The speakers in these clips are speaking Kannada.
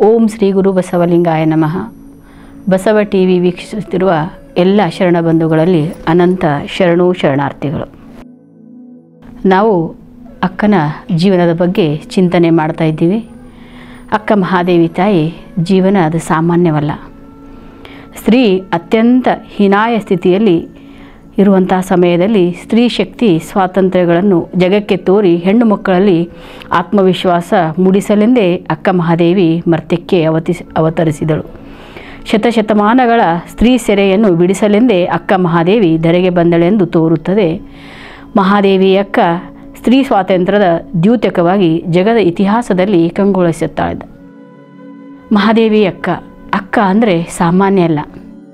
ಓಂ ಶ್ರೀ ಗುರು ಬಸವಲಿಂಗಾಯ ನಮಃ ಬಸವ ಟಿ ವಿ ವೀಕ್ಷಿಸುತ್ತಿರುವ ಎಲ್ಲ ಶರಣ ಬಂಧುಗಳಲ್ಲಿ ಅನಂತ ಶರಣು ಶರಣಾರ್ಥಿಗಳು ನಾವು ಅಕ್ಕನ ಜೀವನದ ಬಗ್ಗೆ ಚಿಂತನೆ ಮಾಡ್ತಾ ಇದ್ದೀವಿ ಅಕ್ಕ ಮಹಾದೇವಿ ತಾಯಿ ಜೀವನ ಅದು ಸಾಮಾನ್ಯವಲ್ಲ ಸ್ತ್ರೀ ಅತ್ಯಂತ ಹೀನಾಯ ಸ್ಥಿತಿಯಲ್ಲಿ ಇರುವಂಥ ಸಮಯದಲ್ಲಿ ಸ್ತ್ರೀ ಶಕ್ತಿ ಸ್ವಾತಂತ್ರ್ಯಗಳನ್ನು ಜಗಕ್ಕೆ ತೋರಿ ಹೆಣ್ಣು ಮಕ್ಕಳಲ್ಲಿ ಆತ್ಮವಿಶ್ವಾಸ ಮೂಡಿಸಲೆಂದೇ ಅಕ್ಕ ಮಹಾದೇವಿ ಮರ್ತ್ಯಕ್ಕೆ ಅವತಿಸ್ ಅವತರಿಸಿದಳು ಶತಶತಮಾನಗಳ ಸ್ತ್ರೀ ಸೆರೆಯನ್ನು ಬಿಡಿಸಲೆಂದೇ ಅಕ್ಕ ಮಹಾದೇವಿ ಧರೆಗೆ ಬಂದಳೆಂದು ತೋರುತ್ತದೆ ಮಹಾದೇವಿ ಅಕ್ಕ ಸ್ತ್ರೀ ಸ್ವಾತಂತ್ರ್ಯದ ದ್ಯೂತಕವಾಗಿ ಜಗದ ಇತಿಹಾಸದಲ್ಲಿ ಕಂಗೊಳಿಸುತ್ತಾಳೆ ಮಹಾದೇವಿ ಅಕ್ಕ ಅಕ್ಕ ಅಂದರೆ ಸಾಮಾನ್ಯ ಅಲ್ಲ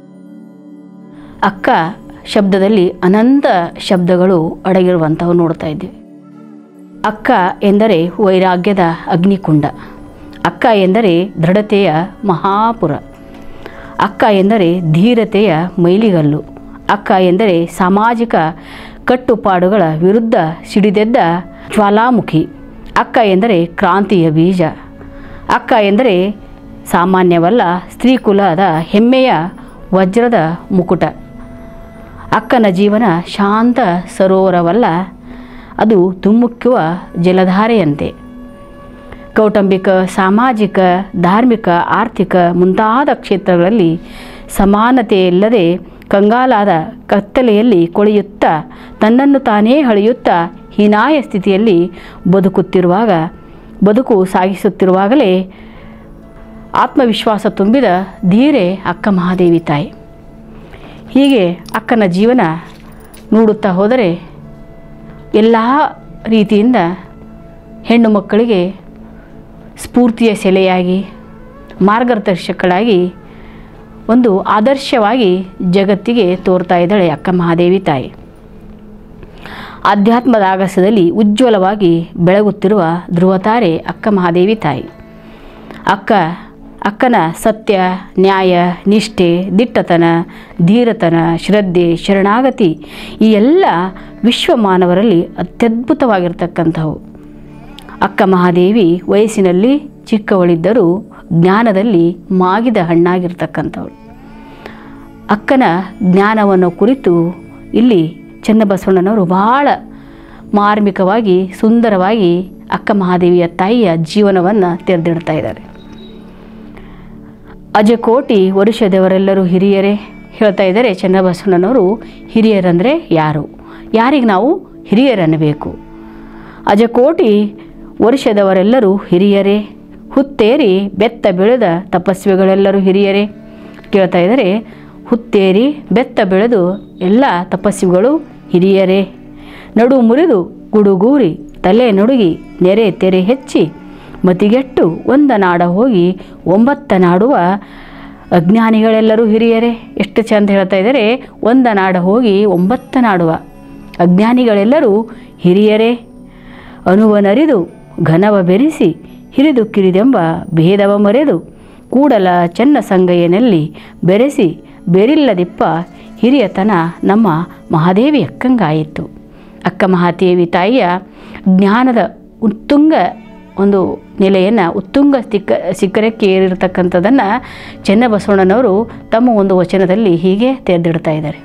ಅಕ್ಕ ಶಬ್ದದಲ್ಲಿ ಅನಂತ ಶಬ್ದಗಳು ಅಡಗಿರುವಂಥವು ನೋಡ್ತಾ ಇದ್ದೀವಿ ಅಕ್ಕ ಎಂದರೆ ವೈರಾಗ್ಯದ ಅಗ್ನಿಕುಂಡ ಅಕ್ಕ ಎಂದರೆ ದೃಢತೆಯ ಮಹಾಪುರ ಅಕ್ಕ ಎಂದರೆ ಧೀರತೆಯ ಮೈಲಿಗಲ್ಲು ಅಕ್ಕ ಎಂದರೆ ಸಾಮಾಜಿಕ ಕಟ್ಟುಪಾಡುಗಳ ವಿರುದ್ಧ ಸಿಡಿದೆದ್ದ ಜ್ವಾಲಾಮುಖಿ ಅಕ್ಕ ಎಂದರೆ ಕ್ರಾಂತಿಯ ಬೀಜ ಅಕ್ಕ ಎಂದರೆ ಸಾಮಾನ್ಯವಲ್ಲ ಸ್ತ್ರೀಕುಲದ ಹೆಮ್ಮೆಯ ವಜ್ರದ ಮುಕುಟ ಅಕ್ಕನ ಜೀವನ ಶಾಂತ ಸರೋವರವಲ್ಲ ಅದು ಧುಮ್ಮುಕ್ಕುವ ಜಲಧಾರೆಯಂತೆ ಕೌಟುಂಬಿಕ ಸಾಮಾಜಿಕ ಧಾರ್ಮಿಕ ಆರ್ಥಿಕ ಮುಂತಾದ ಕ್ಷೇತ್ರಗಳಲ್ಲಿ ಸಮಾನತೆ ಇಲ್ಲದೆ ಕಂಗಾಲಾದ ಕತ್ತಲೆಯಲ್ಲಿ ಕೊಳೆಯುತ್ತಾ ತನ್ನನ್ನು ತಾನೇ ಹಳೆಯುತ್ತಾ ಹೀನಾಯ ಸ್ಥಿತಿಯಲ್ಲಿ ಬದುಕುತ್ತಿರುವಾಗ ಬದುಕು ಸಾಗಿಸುತ್ತಿರುವಾಗಲೇ ಆತ್ಮವಿಶ್ವಾಸ ತುಂಬಿದ ಧೀರೆ ಅಕ್ಕ ಮಹಾದೇವಿ ತಾಯಿ ಹೀಗೆ ಅಕ್ಕನ ಜೀವನ ನೋಡುತ್ತಾ ಹೋದರೆ ಎಲ್ಲ ರೀತಿಯಿಂದ ಹೆಣ್ಣು ಮಕ್ಕಳಿಗೆ ಸ್ಫೂರ್ತಿಯ ಸೆಲೆಯಾಗಿ ಮಾರ್ಗದರ್ಶಕಳಾಗಿ ಒಂದು ಆದರ್ಶವಾಗಿ ಜಗತ್ತಿಗೆ ತೋರ್ತಾ ಇದ್ದಾಳೆ ಅಕ್ಕ ಮಹಾದೇವಿ ತಾಯಿ ಆಧ್ಯಾತ್ಮದ ಆಗಸದಲ್ಲಿ ಉಜ್ವಲವಾಗಿ ಬೆಳಗುತ್ತಿರುವ ಧ್ರುವತಾರೆ ಅಕ್ಕ ಮಹಾದೇವಿ ತಾಯಿ ಅಕ್ಕ ಅಕ್ಕನ ಸತ್ಯ ನ್ಯಾಯ ನಿಷ್ಠೆ ದಿಟ್ಟತನ ಧೀರತನ ಶ್ರದ್ಧೆ ಶರಣಾಗತಿ ಈ ಎಲ್ಲ ವಿಶ್ವ ಮಾನವರಲ್ಲಿ ಅತ್ಯದ್ಭುತವಾಗಿರ್ತಕ್ಕಂಥವು ಅಕ್ಕ ಮಹಾದೇವಿ ವಯಸ್ಸಿನಲ್ಲಿ ಚಿಕ್ಕವಳಿದ್ದರೂ ಜ್ಞಾನದಲ್ಲಿ ಮಾಗಿದ ಹಣ್ಣಾಗಿರ್ತಕ್ಕಂಥವಳು ಅಕ್ಕನ ಜ್ಞಾನವನ್ನು ಕುರಿತು ಇಲ್ಲಿ ಚನ್ನಬಸವಣ್ಣನವರು ಬಹಳ ಮಾರ್ಮಿಕವಾಗಿ ಸುಂದರವಾಗಿ ಅಕ್ಕ ಮಹಾದೇವಿಯ ತಾಯಿಯ ಜೀವನವನ್ನು ತೆರೆದಿಡ್ತಾ ಇದ್ದಾರೆ ಅಜಕೋಟಿ ವರುಷದವರೆಲ್ಲರೂ ಹಿರಿಯರೇ ಹೇಳ್ತಾ ಇದ್ದಾರೆ ಚನ್ನಬಸವಣ್ಣನವರು ಹಿರಿಯರಂದರೆ ಯಾರು ಯಾರಿಗೆ ನಾವು ಹಿರಿಯರನ್ನಬೇಕು ಅಜಕೋಟಿ ವರ್ಷದವರೆಲ್ಲರೂ ಹಿರಿಯರೇ ಹುತ್ತೇರಿ ಬೆತ್ತ ಬೆಳೆದ ತಪಸ್ವಿಗಳೆಲ್ಲರೂ ಹಿರಿಯರೇ ಕೇಳ್ತಾ ಇದ್ದಾರೆ ಹುತ್ತೇರಿ ಬೆತ್ತ ಬೆಳೆದು ಎಲ್ಲ ತಪಸ್ವಿಗಳು ಹಿರಿಯರೇ ನಡು ಮುರಿದು ಗುಡುಗೂರಿ ತಲೆ ನಡುಗಿ ನೆರೆ ತೆರೆ ಹೆಚ್ಚಿ ಮತಿಗೆಟ್ಟು ಒಂದ ನಾಡ ಹೋಗಿ ಒಂಬತ್ತ ನಾಡುವ ಅಜ್ಞಾನಿಗಳೆಲ್ಲರೂ ಹಿರಿಯರೇ ಎಷ್ಟು ಚಂದ ಹೇಳ್ತಾ ಇದ್ದಾರೆ ಒಂದ ನಾಡ ಹೋಗಿ ಒಂಬತ್ತ ನಾಡುವ ಅಜ್ಞಾನಿಗಳೆಲ್ಲರೂ ಹಿರಿಯರೇ ಅನುವನರಿದು ಘನವ ಬೆರೆಸಿ ಹಿರಿದು ಕಿರಿದೆಂಬ ಭೇದವ ಮರೆದು ಕೂಡಲ ಚೆನ್ನ ಸಂಗಯ್ಯನಲ್ಲಿ ಬೆರೆಸಿ ಬೆರಿಲ್ಲದಿಪ್ಪ ಹಿರಿಯತನ ನಮ್ಮ ಮಹಾದೇವಿ ಅಕ್ಕಂಗಾಯಿತು ಅಕ್ಕ ಮಹಾದೇವಿ ತಾಯಿಯ ಜ್ಞಾನದ ಉತ್ತುಂಗ ಒಂದು ನೆಲೆಯನ್ನು ಉತ್ತುಂಗ ಸಿಕ್ಕ ಶಿಖರಕ್ಕೆ ಏರಿರ್ತಕ್ಕಂಥದ್ದನ್ನು ಚೆನ್ನಬಸವಣ್ಣನವರು ತಮ್ಮ ಒಂದು ವಚನದಲ್ಲಿ ಹೀಗೆ ತೆರೆದಿಡ್ತಾ ಇದ್ದಾರೆ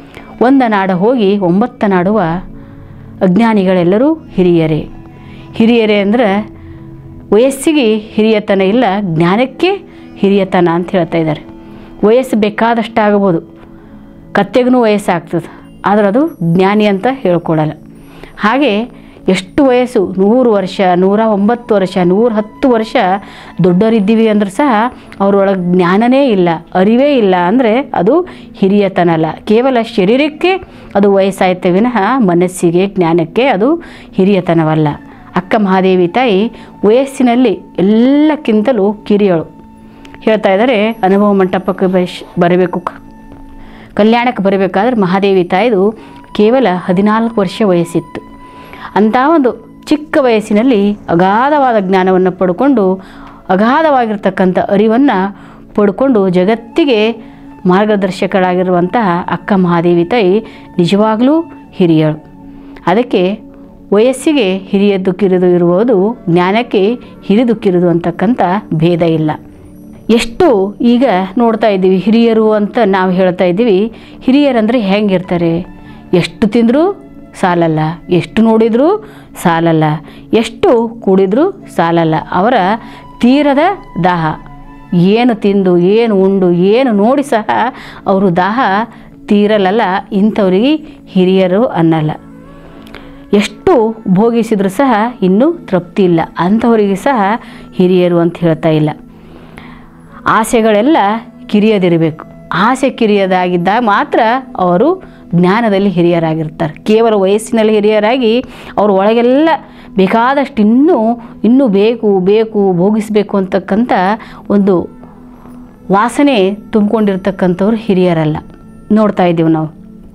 ಒಂದ ನಾಡ ಹೋಗಿ ಒಂಬತ್ತ ನಾಡುವ ಅಜ್ಞಾನಿಗಳೆಲ್ಲರೂ ಹಿರಿಯರೇ ಹಿರಿಯರೇ ಅಂದರೆ ವಯಸ್ಸಿಗೆ ಹಿರಿಯತನ ಇಲ್ಲ ಜ್ಞಾನಕ್ಕೆ ಹಿರಿಯತನ ಅಂತ ಹೇಳ್ತಾ ಇದ್ದಾರೆ ವಯಸ್ಸು ಬೇಕಾದಷ್ಟು ಆಗ್ಬೋದು ಕತ್ತೆಗೂ ವಯಸ್ಸಾಗ್ತದೆ ಆದರೆ ಅದು ಜ್ಞಾನಿ ಅಂತ ಹೇಳ್ಕೊಡಲ್ಲ ಹಾಗೆ ಎಷ್ಟು ವಯಸ್ಸು ನೂರು ವರ್ಷ ನೂರ ಒಂಬತ್ತು ವರ್ಷ ನೂರ ಹತ್ತು ವರ್ಷ ದೊಡ್ಡವರಿದ್ದೀವಿ ಅಂದ್ರೆ ಸಹ ಅವರೊಳಗೆ ಜ್ಞಾನನೇ ಇಲ್ಲ ಅರಿವೇ ಇಲ್ಲ ಅಂದರೆ ಅದು ಹಿರಿಯತನ ಅಲ್ಲ ಕೇವಲ ಶರೀರಕ್ಕೆ ಅದು ವಯಸ್ಸಾಯ್ತು ವಿನಃ ಮನಸ್ಸಿಗೆ ಜ್ಞಾನಕ್ಕೆ ಅದು ಹಿರಿಯತನವಲ್ಲ ಅಕ್ಕ ಮಹಾದೇವಿ ತಾಯಿ ವಯಸ್ಸಿನಲ್ಲಿ ಎಲ್ಲಕ್ಕಿಂತಲೂ ಕಿರಿಯಳು ಹೇಳ್ತಾ ಇದ್ದಾರೆ ಅನುಭವ ಮಂಟಪಕ್ಕೆ ಬಶ್ ಬರಬೇಕು ಕಲ್ಯಾಣಕ್ಕೆ ಬರಬೇಕಾದ್ರೆ ಮಹಾದೇವಿ ತಾಯಿದು ಕೇವಲ ಹದಿನಾಲ್ಕು ವರ್ಷ ವಯಸ್ಸಿತ್ತು ಅಂಥ ಒಂದು ಚಿಕ್ಕ ವಯಸ್ಸಿನಲ್ಲಿ ಅಗಾಧವಾದ ಜ್ಞಾನವನ್ನು ಪಡ್ಕೊಂಡು ಅಗಾಧವಾಗಿರ್ತಕ್ಕಂಥ ಅರಿವನ್ನು ಪಡ್ಕೊಂಡು ಜಗತ್ತಿಗೆ ಮಾರ್ಗದರ್ಶಕರಾಗಿರುವಂತಹ ಅಕ್ಕ ಮಹಾದೇವಿ ತಾಯಿ ನಿಜವಾಗಲೂ ಹಿರಿಯಳು ಅದಕ್ಕೆ ವಯಸ್ಸಿಗೆ ಹಿರಿಯದ್ದು ಕಿರಿದು ಇರುವುದು ಜ್ಞಾನಕ್ಕೆ ಹಿರಿದು ಕಿರಿದು ಅಂತಕ್ಕಂಥ ಭೇದ ಇಲ್ಲ ಎಷ್ಟು ಈಗ ನೋಡ್ತಾ ಇದ್ದೀವಿ ಹಿರಿಯರು ಅಂತ ನಾವು ಹೇಳ್ತಾ ಇದ್ದೀವಿ ಹಿರಿಯರಂದರೆ ಹೆಂಗಿರ್ತಾರೆ ಎಷ್ಟು ತಿಂದರೂ ಸಾಲಲ್ಲ ಎಷ್ಟು ನೋಡಿದರೂ ಸಾಲಲ್ಲ ಎಷ್ಟು ಕೂಡಿದರೂ ಸಾಲಲ್ಲ ಅವರ ತೀರದ ದಾಹ ಏನು ತಿಂದು ಏನು ಉಂಡು ಏನು ನೋಡಿ ಸಹ ಅವರು ದಾಹ ತೀರಲಲ್ಲ ಇಂಥವರಿಗೆ ಹಿರಿಯರು ಅನ್ನಲ್ಲ ಎಷ್ಟು ಭೋಗಿಸಿದರೂ ಸಹ ಇನ್ನೂ ತೃಪ್ತಿ ಇಲ್ಲ ಅಂಥವರಿಗೆ ಸಹ ಹಿರಿಯರು ಅಂತ ಹೇಳ್ತಾ ಇಲ್ಲ ಆಸೆಗಳೆಲ್ಲ ಕಿರಿಯದಿರಬೇಕು ಆಸೆ ಕಿರಿಯದಾಗಿದ್ದಾಗ ಮಾತ್ರ ಅವರು ಜ್ಞಾನದಲ್ಲಿ ಹಿರಿಯರಾಗಿರ್ತಾರೆ ಕೇವಲ ವಯಸ್ಸಿನಲ್ಲಿ ಹಿರಿಯರಾಗಿ ಅವ್ರ ಒಳಗೆಲ್ಲ ಬೇಕಾದಷ್ಟು ಇನ್ನೂ ಇನ್ನೂ ಬೇಕು ಬೇಕು ಭೋಗಿಸಬೇಕು ಅಂತಕ್ಕಂಥ ಒಂದು ವಾಸನೆ ತುಂಬಿಕೊಂಡಿರ್ತಕ್ಕಂಥವ್ರು ಹಿರಿಯರಲ್ಲ ನೋಡ್ತಾ ಇದ್ದೀವಿ ನಾವು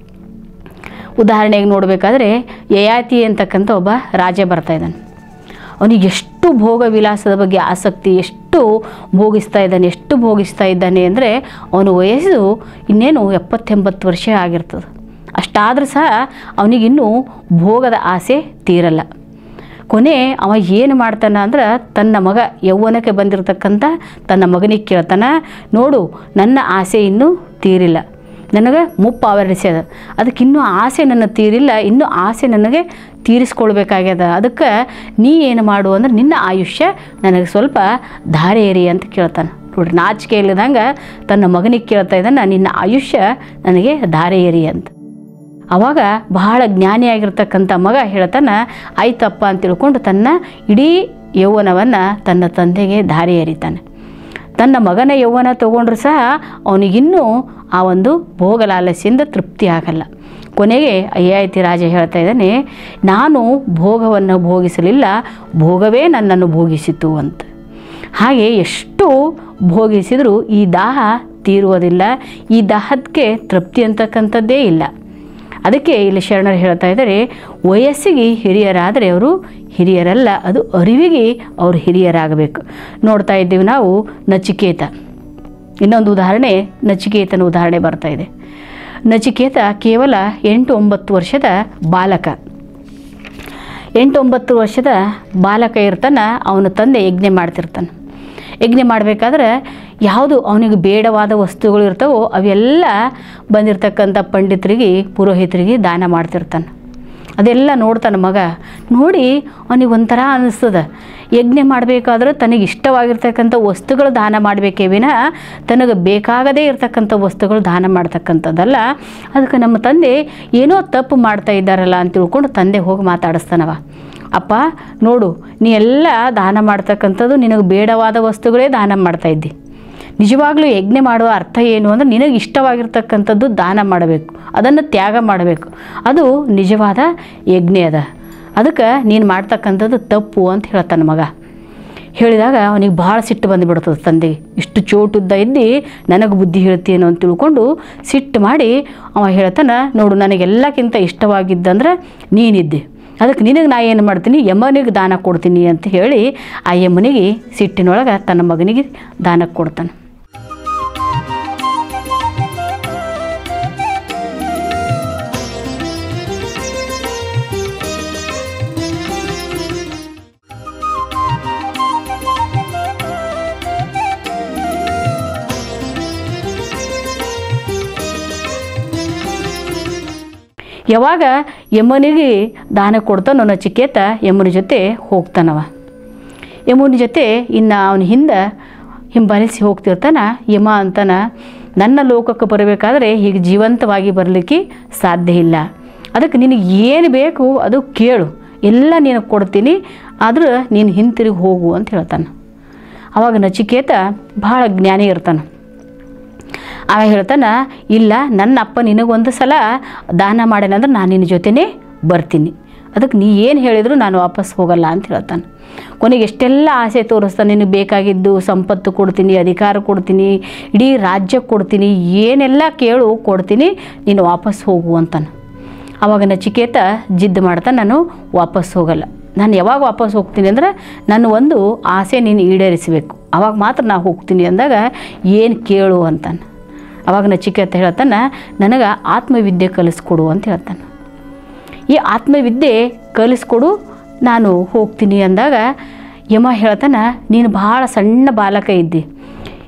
ಉದಾಹರಣೆಗೆ ನೋಡಬೇಕಾದ್ರೆ ಯಯಾತಿ ಅಂತಕ್ಕಂಥ ಒಬ್ಬ ರಾಜ ಬರ್ತಾ ಇದ್ದಾನೆ ಅವನಿಗೆ ಎಷ್ಟು ಭೋಗ ವಿಲಾಸದ ಬಗ್ಗೆ ಆಸಕ್ತಿ ಎಷ್ಟು ಭೋಗಿಸ್ತಾ ಇದ್ದಾನೆ ಎಷ್ಟು ಭೋಗಿಸ್ತಾ ಇದ್ದಾನೆ ಅಂದರೆ ಅವನ ವಯಸ್ಸು ಇನ್ನೇನು ಎಪ್ಪತ್ತೆಂಬತ್ತು ವರ್ಷ ಆಗಿರ್ತದೆ ಅಷ್ಟಾದರೂ ಸಹ ಅವನಿಗಿನ್ನೂ ಭೋಗದ ಆಸೆ ತೀರಲ್ಲ ಕೊನೆ ಅವ ಏನು ಮಾಡ್ತಾನ ಅಂದ್ರೆ ತನ್ನ ಮಗ ಯೌವನಕ್ಕೆ ಬಂದಿರತಕ್ಕಂಥ ತನ್ನ ಮಗನಿಗೆ ಕೇಳ್ತಾನ ನೋಡು ನನ್ನ ಆಸೆ ಇನ್ನೂ ತೀರಿಲ್ಲ ನನಗೆ ಮುಪ್ಪು ಆವರಿಸ್ಯದ ಅದಕ್ಕೆ ಇನ್ನೂ ಆಸೆ ನನ್ನ ತೀರಿಲ್ಲ ಇನ್ನೂ ಆಸೆ ನನಗೆ ತೀರಿಸ್ಕೊಳ್ಬೇಕಾಗ್ಯದ ಅದಕ್ಕೆ ನೀ ಏನು ಮಾಡು ಅಂದ್ರೆ ನಿನ್ನ ಆಯುಷ್ಯ ನನಗೆ ಸ್ವಲ್ಪ ಧಾರೆ ಏರಿ ಅಂತ ಕೇಳ್ತಾನೆ ನೋಡ್ರಿ ನಾಚಿಕೆ ಇಲ್ಲದಂಗೆ ತನ್ನ ಮಗನಿಗೆ ಕೇಳ್ತಾ ಇದ್ದಾನೆ ನಿನ್ನ ಆಯುಷ್ಯ ನನಗೆ ಧಾರೆ ಏರಿ ಅಂತ ಅವಾಗ ಬಹಳ ಜ್ಞಾನಿಯಾಗಿರ್ತಕ್ಕಂಥ ಮಗ ಹೇಳ್ತಾನ ಆಯ್ತಪ್ಪ ಅಂತ ತಿಳ್ಕೊಂಡು ತನ್ನ ಇಡೀ ಯೌವನವನ್ನು ತನ್ನ ತಂದೆಗೆ ದಾರಿ ಎರಿತಾನೆ ತನ್ನ ಮಗನ ಯೌವನ ತಗೊಂಡ್ರು ಸಹ ಅವನಿಗಿನ್ನೂ ಆ ಒಂದು ಭೋಗಲಾಲಸ್ಯದಿಂದ ತೃಪ್ತಿ ಆಗಲ್ಲ ಕೊನೆಗೆ ಅಯ್ಯಾಯ್ತಿ ರಾಜ ಹೇಳ್ತಾ ಇದ್ದಾನೆ ನಾನು ಭೋಗವನ್ನು ಭೋಗಿಸಲಿಲ್ಲ ಭೋಗವೇ ನನ್ನನ್ನು ಭೋಗಿಸಿತು ಅಂತ ಹಾಗೆ ಎಷ್ಟು ಭೋಗಿಸಿದರೂ ಈ ದಾಹ ತೀರುವುದಿಲ್ಲ ಈ ದಾಹಕ್ಕೆ ತೃಪ್ತಿ ಅಂತಕ್ಕಂಥದ್ದೇ ಇಲ್ಲ ಅದಕ್ಕೆ ಇಲ್ಲಿ ಶರಣರು ಹೇಳ್ತಾ ಇದ್ದಾರೆ ವಯಸ್ಸಿಗೆ ಹಿರಿಯರಾದರೆ ಅವರು ಹಿರಿಯರಲ್ಲ ಅದು ಅರಿವಿಗೆ ಅವರು ಹಿರಿಯರಾಗಬೇಕು ನೋಡ್ತಾ ಇದ್ದೀವಿ ನಾವು ನಚಿಕೇತ ಇನ್ನೊಂದು ಉದಾಹರಣೆ ನಚಿಕೇತನ ಉದಾಹರಣೆ ಬರ್ತಾ ಇದೆ ನಚಿಕೇತ ಕೇವಲ ಎಂಟು ಒಂಬತ್ತು ವರ್ಷದ ಬಾಲಕ ಎಂಟು ಒಂಬತ್ತು ವರ್ಷದ ಬಾಲಕ ಇರ್ತಾನ ಅವನ ತಂದೆ ಯಜ್ಞೆ ಮಾಡ್ತಿರ್ತಾನೆ ಯಜ್ಞೆ ಮಾಡಬೇಕಾದ್ರೆ ಯಾವುದು ಅವನಿಗೆ ಬೇಡವಾದ ವಸ್ತುಗಳು ಇರ್ತಾವೋ ಅವೆಲ್ಲ ಬಂದಿರತಕ್ಕಂಥ ಪಂಡಿತರಿಗೆ ಪುರೋಹಿತರಿಗೆ ದಾನ ಮಾಡ್ತಿರ್ತಾನೆ ಅದೆಲ್ಲ ನೋಡ್ತಾನೆ ಮಗ ನೋಡಿ ಅವನಿಗೆ ಒಂಥರ ಅನ್ನಿಸ್ತದ ಯಜ್ಞೆ ಮಾಡಬೇಕಾದ್ರೆ ತನಗೆ ಇಷ್ಟವಾಗಿರ್ತಕ್ಕಂಥ ವಸ್ತುಗಳು ದಾನ ಮಾಡಬೇಕೇ ವಿನ ತನಗೆ ಬೇಕಾಗದೇ ಇರತಕ್ಕಂಥ ವಸ್ತುಗಳು ದಾನ ಮಾಡ್ತಕ್ಕಂಥದ್ದಲ್ಲ ಅದಕ್ಕೆ ನಮ್ಮ ತಂದೆ ಏನೋ ತಪ್ಪು ಮಾಡ್ತಾ ಇದ್ದಾರಲ್ಲ ಅಂತ ತಿಳ್ಕೊಂಡು ತಂದೆ ಹೋಗಿ ಮಾತಾಡಿಸ್ತಾನವ ಅಪ್ಪ ನೋಡು ನೀ ಎಲ್ಲ ದಾನ ಮಾಡ್ತಕ್ಕಂಥದ್ದು ನಿನಗೆ ಬೇಡವಾದ ವಸ್ತುಗಳೇ ದಾನ ಮಾಡ್ತಾ ಇದ್ದಿ ನಿಜವಾಗ್ಲೂ ಯಜ್ಞೆ ಮಾಡುವ ಅರ್ಥ ಏನು ಅಂದರೆ ನಿನಗೆ ಇಷ್ಟವಾಗಿರ್ತಕ್ಕಂಥದ್ದು ದಾನ ಮಾಡಬೇಕು ಅದನ್ನು ತ್ಯಾಗ ಮಾಡಬೇಕು ಅದು ನಿಜವಾದ ಯಜ್ಞೆ ಅದ ಅದಕ್ಕೆ ನೀನು ಮಾಡ್ತಕ್ಕಂಥದ್ದು ತಪ್ಪು ಅಂತ ಹೇಳ್ತಾನೆ ಮಗ ಹೇಳಿದಾಗ ಅವನಿಗೆ ಭಾಳ ಸಿಟ್ಟು ಬಂದುಬಿಡ್ತದೆ ತಂದೆಗೆ ಇಷ್ಟು ಚೋಟುದ್ದ ಇದ್ದು ನನಗೆ ಬುದ್ಧಿ ಹೇಳ್ತೀನೋ ಅಂತ ತಿಳ್ಕೊಂಡು ಸಿಟ್ಟು ಮಾಡಿ ಅವ ಹೇಳ್ತಾನೆ ನೋಡು ನನಗೆಲ್ಲಕ್ಕಿಂತ ಇಷ್ಟವಾಗಿದ್ದಂದ್ರೆ ನೀನಿದ್ದೆ ಅದಕ್ಕೆ ನಿನಗೆ ನಾ ಏನು ಮಾಡ್ತೀನಿ ಯಮನಿಗೆ ದಾನ ಕೊಡ್ತೀನಿ ಅಂತ ಹೇಳಿ ಆ ಯಮನಿಗೆ ಸಿಟ್ಟಿನೊಳಗೆ ತನ್ನ ಮಗನಿಗೆ ದಾನಕ್ಕೆ ಕೊಡ್ತಾನೆ ಯಾವಾಗ ಯಮನಿಗೆ ದಾನ ಕೊಡ್ತಾನೋ ನಚಿಕೇತ ಯಮನ ಜೊತೆ ಹೋಗ್ತಾನವ ಯಮುನ ಜೊತೆ ಇನ್ನು ಅವನ ಹಿಂದೆ ಹಿಂಬಾಲಿಸಿ ಹೋಗ್ತಿರ್ತಾನ ಯಮ ಅಂತಾನ ನನ್ನ ಲೋಕಕ್ಕೆ ಬರಬೇಕಾದ್ರೆ ಹೀಗೆ ಜೀವಂತವಾಗಿ ಬರಲಿಕ್ಕೆ ಸಾಧ್ಯ ಇಲ್ಲ ಅದಕ್ಕೆ ನಿನಗೆ ಏನು ಬೇಕು ಅದು ಕೇಳು ಎಲ್ಲ ನಿನಗೆ ಕೊಡ್ತೀನಿ ಆದ್ರೆ ನೀನು ಹಿಂತಿರುಗಿ ಹೋಗು ಅಂತ ಹೇಳ್ತಾನೆ ಅವಾಗ ನಚಿಕೇತ ಭಾಳ ಜ್ಞಾನಿ ಇರ್ತಾನೆ ಆಗ ಹೇಳ್ತಾನ ಇಲ್ಲ ನನ್ನ ಅಪ್ಪ ನಿನಗೊಂದು ಸಲ ದಾನ ಮಾಡ್ಯಾನಂದ್ರೆ ನಾನು ನಿನ್ನ ಜೊತೆನೇ ಬರ್ತೀನಿ ಅದಕ್ಕೆ ನೀ ಏನು ಹೇಳಿದ್ರು ನಾನು ವಾಪಸ್ ಹೋಗಲ್ಲ ಅಂತ ಹೇಳ್ತಾನೆ ಕೊನೆಗೆ ಎಷ್ಟೆಲ್ಲ ಆಸೆ ತೋರಿಸ್ತಾನೆ ನಿನಗೆ ಬೇಕಾಗಿದ್ದು ಸಂಪತ್ತು ಕೊಡ್ತೀನಿ ಅಧಿಕಾರ ಕೊಡ್ತೀನಿ ಇಡೀ ರಾಜ್ಯ ಕೊಡ್ತೀನಿ ಏನೆಲ್ಲ ಕೇಳು ಕೊಡ್ತೀನಿ ನೀನು ವಾಪಸ್ ಹೋಗು ಅಂತಾನೆ ಆವಾಗ ನಚಿಕೇತ ಜಿದ್ದು ಮಾಡ್ತಾನೆ ನಾನು ವಾಪಸ್ ಹೋಗಲ್ಲ ನಾನು ಯಾವಾಗ ವಾಪಸ್ ಹೋಗ್ತೀನಿ ಅಂದ್ರೆ ನನ್ನ ಒಂದು ಆಸೆ ನೀನು ಈಡೇರಿಸಬೇಕು ಅವಾಗ ಮಾತ್ರ ನಾ ಹೋಗ್ತೀನಿ ಅಂದಾಗ ಏನು ಕೇಳು ಅಂತಾನೆ ಅವಾಗ ನಚಿಕೇತ ಹೇಳ್ತಾನೆ ನನಗೆ ಆತ್ಮವಿದ್ಯೆ ಕಲಿಸ್ಕೊಡು ಅಂತ ಹೇಳ್ತಾನೆ ಈ ಆತ್ಮವಿದ್ಯೆ ಕಲಿಸ್ಕೊಡು ನಾನು ಹೋಗ್ತೀನಿ ಅಂದಾಗ ಯಮ ಹೇಳ್ತಾನೆ ನೀನು ಭಾಳ ಸಣ್ಣ ಬಾಲಕ ಇದ್ದಿ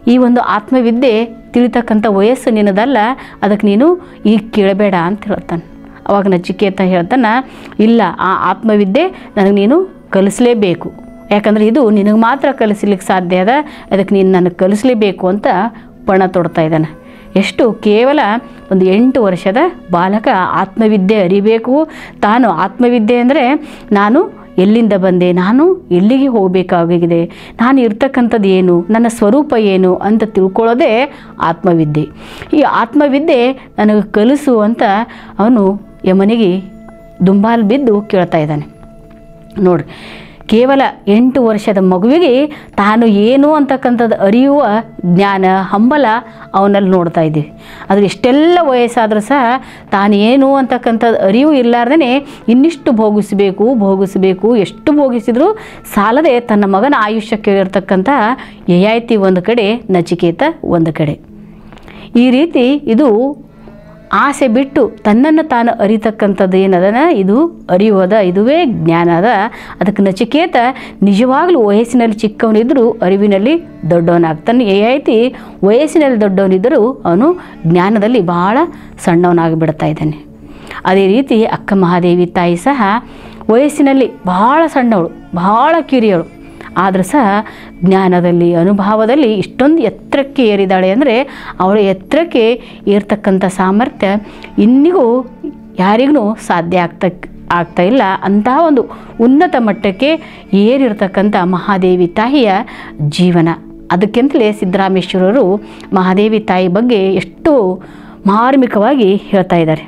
ಈ ಒಂದು ಆತ್ಮವಿದ್ಯೆ ತಿಳಿತಕ್ಕಂಥ ವಯಸ್ಸು ನಿನ್ನದಲ್ಲ ಅದಕ್ಕೆ ನೀನು ಈಗ ಕೇಳಬೇಡ ಅಂತ ಹೇಳ್ತಾನೆ ಅವಾಗ ನಚಿಕೇತ ಹೇಳ್ತಾನೆ ಇಲ್ಲ ಆ ಆತ್ಮವಿದ್ಯೆ ನನಗೆ ನೀನು ಕಲಿಸಲೇಬೇಕು ಯಾಕಂದರೆ ಇದು ನಿನಗೆ ಮಾತ್ರ ಕಲಿಸ್ಲಿಕ್ಕೆ ಸಾಧ್ಯ ಅದ ಅದಕ್ಕೆ ನೀನು ನನಗೆ ಕಲಿಸ್ಲೇಬೇಕು ಅಂತ ಪಣ ತೊಡ್ತಾ ಇದ್ದಾನೆ ಎಷ್ಟು ಕೇವಲ ಒಂದು ಎಂಟು ವರ್ಷದ ಬಾಲಕ ಆತ್ಮವಿದ್ಯೆ ಅರಿಬೇಕು ತಾನು ಆತ್ಮವಿದ್ಯೆ ಅಂದರೆ ನಾನು ಎಲ್ಲಿಂದ ಬಂದೆ ನಾನು ಎಲ್ಲಿಗೆ ಹೋಗಬೇಕಾಗಿದೆ ನಾನು ಇರ್ತಕ್ಕಂಥದ್ದು ಏನು ನನ್ನ ಸ್ವರೂಪ ಏನು ಅಂತ ತಿಳ್ಕೊಳ್ಳೋದೇ ಆತ್ಮವಿದ್ಯೆ ಈ ಆತ್ಮವಿದ್ಯೆ ನನಗೆ ಕಲಿಸು ಅಂತ ಅವನು ಯಮನಿಗೆ ದುಂಬಾಲು ಬಿದ್ದು ಕೇಳ್ತಾ ಇದ್ದಾನೆ ನೋಡ್ರಿ ಕೇವಲ ಎಂಟು ವರ್ಷದ ಮಗುವಿಗೆ ತಾನು ಏನು ಅಂತಕ್ಕಂಥದ್ದು ಅರಿಯುವ ಜ್ಞಾನ ಹಂಬಲ ಅವನಲ್ಲಿ ನೋಡ್ತಾ ಇದ್ದೀವಿ ಆದರೆ ಇಷ್ಟೆಲ್ಲ ವಯಸ್ಸಾದರೂ ಸಹ ತಾನು ಏನು ಅಂತಕ್ಕಂಥದ್ದು ಅರಿವು ಇರಲಾರ್ದೇ ಇನ್ನಿಷ್ಟು ಭೋಗಿಸಬೇಕು ಭೋಗಿಸಬೇಕು ಎಷ್ಟು ಭೋಗಿಸಿದರೂ ಸಾಲದೆ ತನ್ನ ಮಗನ ಆಯುಷ್ಯಕ್ಕೆ ಇರತಕ್ಕಂಥ ಯಯಾತಿ ಒಂದು ಕಡೆ ನಚಿಕೇತ ಒಂದು ಕಡೆ ಈ ರೀತಿ ಇದು ಆಸೆ ಬಿಟ್ಟು ತನ್ನನ್ನು ತಾನು ಅರಿತಕ್ಕಂಥದ್ದು ಏನದನ ಇದು ಅರಿಯೋದ ಇದುವೇ ಜ್ಞಾನ ಅದ ಅದಕ್ಕೆ ನಚಿಕೇತ ನಿಜವಾಗ್ಲೂ ವಯಸ್ಸಿನಲ್ಲಿ ಚಿಕ್ಕವನಿದ್ದರೂ ಅರಿವಿನಲ್ಲಿ ದೊಡ್ಡವನಾಗ್ತಾನೆ ಏಐತಿ ವಯಸ್ಸಿನಲ್ಲಿ ದೊಡ್ಡವನಿದ್ದರೂ ಅವನು ಜ್ಞಾನದಲ್ಲಿ ಭಾಳ ಸಣ್ಣವನಾಗಿಬಿಡ್ತಾ ಇದ್ದಾನೆ ಅದೇ ರೀತಿ ಅಕ್ಕ ಮಹಾದೇವಿ ತಾಯಿ ಸಹ ವಯಸ್ಸಿನಲ್ಲಿ ಭಾಳ ಸಣ್ಣವಳು ಭಾಳ ಕಿರಿಯಳು ಆದರೂ ಸಹ ಜ್ಞಾನದಲ್ಲಿ ಅನುಭವದಲ್ಲಿ ಇಷ್ಟೊಂದು ಎತ್ತರಕ್ಕೆ ಏರಿದಾಳೆ ಅಂದರೆ ಅವಳ ಎತ್ತರಕ್ಕೆ ಏರ್ತಕ್ಕಂಥ ಸಾಮರ್ಥ್ಯ ಇಂದಿಗೂ ಯಾರಿಗೂ ಸಾಧ್ಯ ಆಗ್ತಾ ಆಗ್ತಾ ಇಲ್ಲ ಅಂತಹ ಒಂದು ಉನ್ನತ ಮಟ್ಟಕ್ಕೆ ಏರಿರ್ತಕ್ಕಂಥ ಮಹಾದೇವಿ ತಾಯಿಯ ಜೀವನ ಅದಕ್ಕಿಂತಲೇ ಸಿದ್ದರಾಮೇಶ್ವರರು ಮಹಾದೇವಿ ತಾಯಿ ಬಗ್ಗೆ ಎಷ್ಟು ಮಾರ್ಮಿಕವಾಗಿ ಹೇಳ್ತಾ ಇದ್ದಾರೆ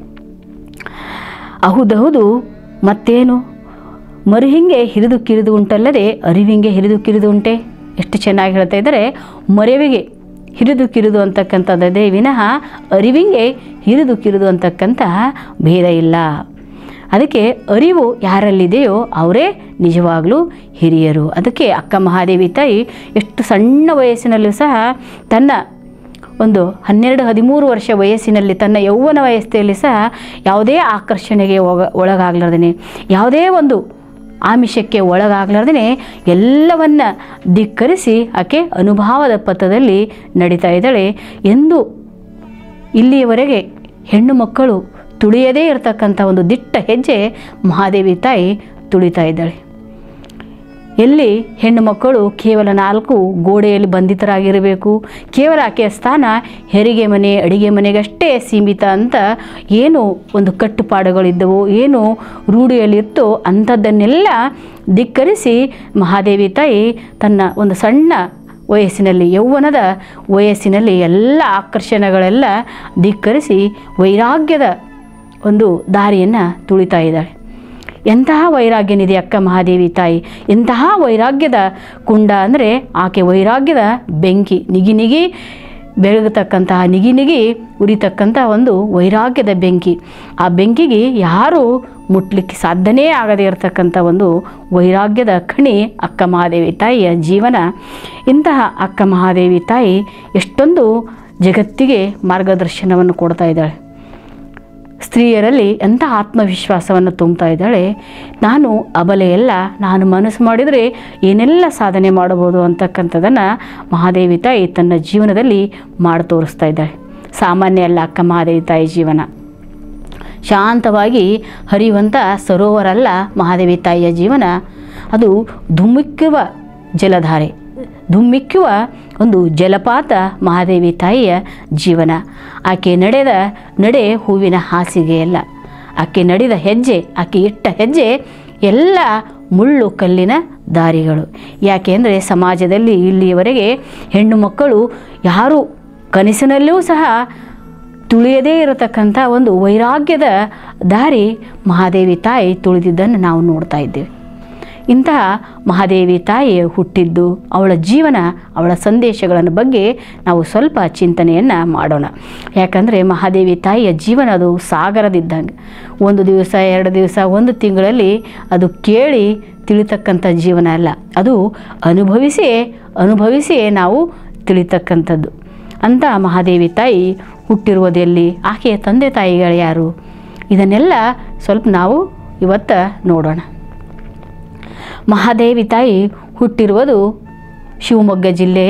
ಹೌದೌದು ಮತ್ತೇನು ಮರುಹಿಂಗೆ ಹಿರಿದು ಕಿರಿದು ಉಂಟಲ್ಲದೆ ಅರಿವಿಂಗೆ ಹಿರಿದು ಕಿರಿದು ಉಂಟೆ ಎಷ್ಟು ಚೆನ್ನಾಗಿ ಹೇಳ್ತಾ ಇದ್ದಾರೆ ಮರೆವಿಗೆ ಹಿರಿದು ಕಿರಿದು ಅಂತಕ್ಕಂಥದ್ದೇ ವಿನಃ ಅರಿವಿಂಗೆ ಹಿರಿದು ಕಿರಿದು ಅಂತಕ್ಕಂತಹ ಭೇದ ಇಲ್ಲ ಅದಕ್ಕೆ ಅರಿವು ಯಾರಲ್ಲಿದೆಯೋ ಅವರೇ ನಿಜವಾಗಲೂ ಹಿರಿಯರು ಅದಕ್ಕೆ ಅಕ್ಕ ಮಹಾದೇವಿ ತಾಯಿ ಎಷ್ಟು ಸಣ್ಣ ವಯಸ್ಸಿನಲ್ಲೂ ಸಹ ತನ್ನ ಒಂದು ಹನ್ನೆರಡು ಹದಿಮೂರು ವರ್ಷ ವಯಸ್ಸಿನಲ್ಲಿ ತನ್ನ ಯೌವನ ವಯಸ್ಸಲ್ಲಿ ಸಹ ಯಾವುದೇ ಆಕರ್ಷಣೆಗೆ ಒಗ ಒಳಗಾಗ್ಲಾರ್ದೇ ಯಾವುದೇ ಒಂದು ಆಮಿಷಕ್ಕೆ ಒಳಗಾಗ್ಲಾರ್ದೇ ಎಲ್ಲವನ್ನ ಧಿಕ್ಕರಿಸಿ ಆಕೆ ಅನುಭವದ ಪಥದಲ್ಲಿ ನಡೀತಾ ಇದ್ದಾಳೆ ಎಂದು ಇಲ್ಲಿಯವರೆಗೆ ಹೆಣ್ಣು ಮಕ್ಕಳು ತುಳಿಯದೇ ಇರತಕ್ಕಂಥ ಒಂದು ದಿಟ್ಟ ಹೆಜ್ಜೆ ಮಹಾದೇವಿ ತಾಯಿ ತುಳಿತಾ ಇದ್ದಾಳೆ ಎಲ್ಲಿ ಹೆಣ್ಣು ಮಕ್ಕಳು ಕೇವಲ ನಾಲ್ಕು ಗೋಡೆಯಲ್ಲಿ ಬಂಧಿತರಾಗಿರಬೇಕು ಕೇವಲ ಆಕೆಯ ಸ್ಥಾನ ಹೆರಿಗೆ ಮನೆ ಅಡಿಗೆ ಮನೆಗಷ್ಟೇ ಸೀಮಿತ ಅಂತ ಏನು ಒಂದು ಕಟ್ಟುಪಾಡುಗಳಿದ್ದವೋ ಏನು ರೂಢಿಯಲ್ಲಿತ್ತೋ ಅಂಥದ್ದನ್ನೆಲ್ಲ ಧಿಕ್ಕರಿಸಿ ಮಹಾದೇವಿ ತಾಯಿ ತನ್ನ ಒಂದು ಸಣ್ಣ ವಯಸ್ಸಿನಲ್ಲಿ ಯೌವನದ ವಯಸ್ಸಿನಲ್ಲಿ ಎಲ್ಲ ಆಕರ್ಷಣೆಗಳೆಲ್ಲ ಧಿಕ್ಕರಿಸಿ ವೈರಾಗ್ಯದ ಒಂದು ದಾರಿಯನ್ನು ತುಳಿತಾ ಇದ್ದಾಳೆ ಎಂತಹ ವೈರಾಗ್ಯನಿದೆ ಅಕ್ಕ ಮಹಾದೇವಿ ತಾಯಿ ಎಂತಹ ವೈರಾಗ್ಯದ ಕುಂಡ ಅಂದರೆ ಆಕೆ ವೈರಾಗ್ಯದ ಬೆಂಕಿ ನಿಗಿ ನಿಗಿ ಬೆಳಗತಕ್ಕಂತಹ ನಿಗಿ ನಿಗಿ ಉರಿತಕ್ಕಂಥ ಒಂದು ವೈರಾಗ್ಯದ ಬೆಂಕಿ ಆ ಬೆಂಕಿಗೆ ಯಾರೂ ಮುಟ್ಲಿಕ್ಕೆ ಸಾಧ್ಯನೇ ಆಗದೇ ಇರತಕ್ಕಂಥ ಒಂದು ವೈರಾಗ್ಯದ ಖಣಿ ಅಕ್ಕ ಮಹಾದೇವಿ ತಾಯಿಯ ಜೀವನ ಇಂತಹ ಅಕ್ಕ ಮಹಾದೇವಿ ತಾಯಿ ಎಷ್ಟೊಂದು ಜಗತ್ತಿಗೆ ಮಾರ್ಗದರ್ಶನವನ್ನು ಕೊಡ್ತಾ ಇದ್ದಾಳೆ ಸ್ತ್ರೀಯರಲ್ಲಿ ಎಂಥ ಆತ್ಮವಿಶ್ವಾಸವನ್ನು ತುಂಬ್ತಾ ಇದ್ದಾಳೆ ನಾನು ಅಬಲೆಯಲ್ಲ ನಾನು ಮನಸ್ಸು ಮಾಡಿದರೆ ಏನೆಲ್ಲ ಸಾಧನೆ ಮಾಡಬಹುದು ಅಂತಕ್ಕಂಥದ್ದನ್ನು ಮಹಾದೇವಿ ತಾಯಿ ತನ್ನ ಜೀವನದಲ್ಲಿ ಮಾಡಿ ತೋರಿಸ್ತಾ ಇದ್ದಾಳೆ ಸಾಮಾನ್ಯ ಅಲ್ಲ ಅಕ್ಕ ಮಹಾದೇವಿ ತಾಯಿ ಜೀವನ ಶಾಂತವಾಗಿ ಹರಿಯುವಂಥ ಸರೋವರಲ್ಲ ಮಹಾದೇವಿ ತಾಯಿಯ ಜೀವನ ಅದು ಧುಮ್ಮಿಕ್ಕುವ ಜಲಧಾರೆ ಧುಮ್ಮಿಕ್ಕುವ ಒಂದು ಜಲಪಾತ ಮಹಾದೇವಿ ತಾಯಿಯ ಜೀವನ ಆಕೆ ನಡೆದ ನಡೆ ಹೂವಿನ ಹಾಸಿಗೆಯಲ್ಲ ಆಕೆ ನಡೆದ ಹೆಜ್ಜೆ ಆಕೆ ಇಟ್ಟ ಹೆಜ್ಜೆ ಎಲ್ಲ ಮುಳ್ಳು ಕಲ್ಲಿನ ದಾರಿಗಳು ಯಾಕೆ ಅಂದರೆ ಸಮಾಜದಲ್ಲಿ ಇಲ್ಲಿಯವರೆಗೆ ಹೆಣ್ಣು ಮಕ್ಕಳು ಯಾರು ಕನಸಿನಲ್ಲೂ ಸಹ ತುಳಿಯದೇ ಇರತಕ್ಕಂಥ ಒಂದು ವೈರಾಗ್ಯದ ದಾರಿ ಮಹಾದೇವಿ ತಾಯಿ ತುಳಿದಿದ್ದನ್ನು ನಾವು ನೋಡ್ತಾ ಇದ್ದೇವೆ ಇಂತಹ ಮಹಾದೇವಿ ತಾಯಿ ಹುಟ್ಟಿದ್ದು ಅವಳ ಜೀವನ ಅವಳ ಸಂದೇಶಗಳನ್ನು ಬಗ್ಗೆ ನಾವು ಸ್ವಲ್ಪ ಚಿಂತನೆಯನ್ನು ಮಾಡೋಣ ಯಾಕಂದರೆ ಮಹಾದೇವಿ ತಾಯಿಯ ಜೀವನ ಅದು ಸಾಗರದಿದ್ದಂಗೆ ಒಂದು ದಿವಸ ಎರಡು ದಿವಸ ಒಂದು ತಿಂಗಳಲ್ಲಿ ಅದು ಕೇಳಿ ತಿಳಿತಕ್ಕಂಥ ಜೀವನ ಅಲ್ಲ ಅದು ಅನುಭವಿಸಿಯೇ ಅನುಭವಿಸಿಯೇ ನಾವು ತಿಳಿತಕ್ಕಂಥದ್ದು ಅಂತ ಮಹಾದೇವಿ ತಾಯಿ ಹುಟ್ಟಿರುವುದೆಲ್ಲಿ ಆಕೆಯ ತಂದೆ ತಾಯಿಗಳು ಯಾರು ಇದನ್ನೆಲ್ಲ ಸ್ವಲ್ಪ ನಾವು ಇವತ್ತು ನೋಡೋಣ ಮಹಾದೇವಿ ತಾಯಿ ಹುಟ್ಟಿರುವುದು ಶಿವಮೊಗ್ಗ ಜಿಲ್ಲೆಯ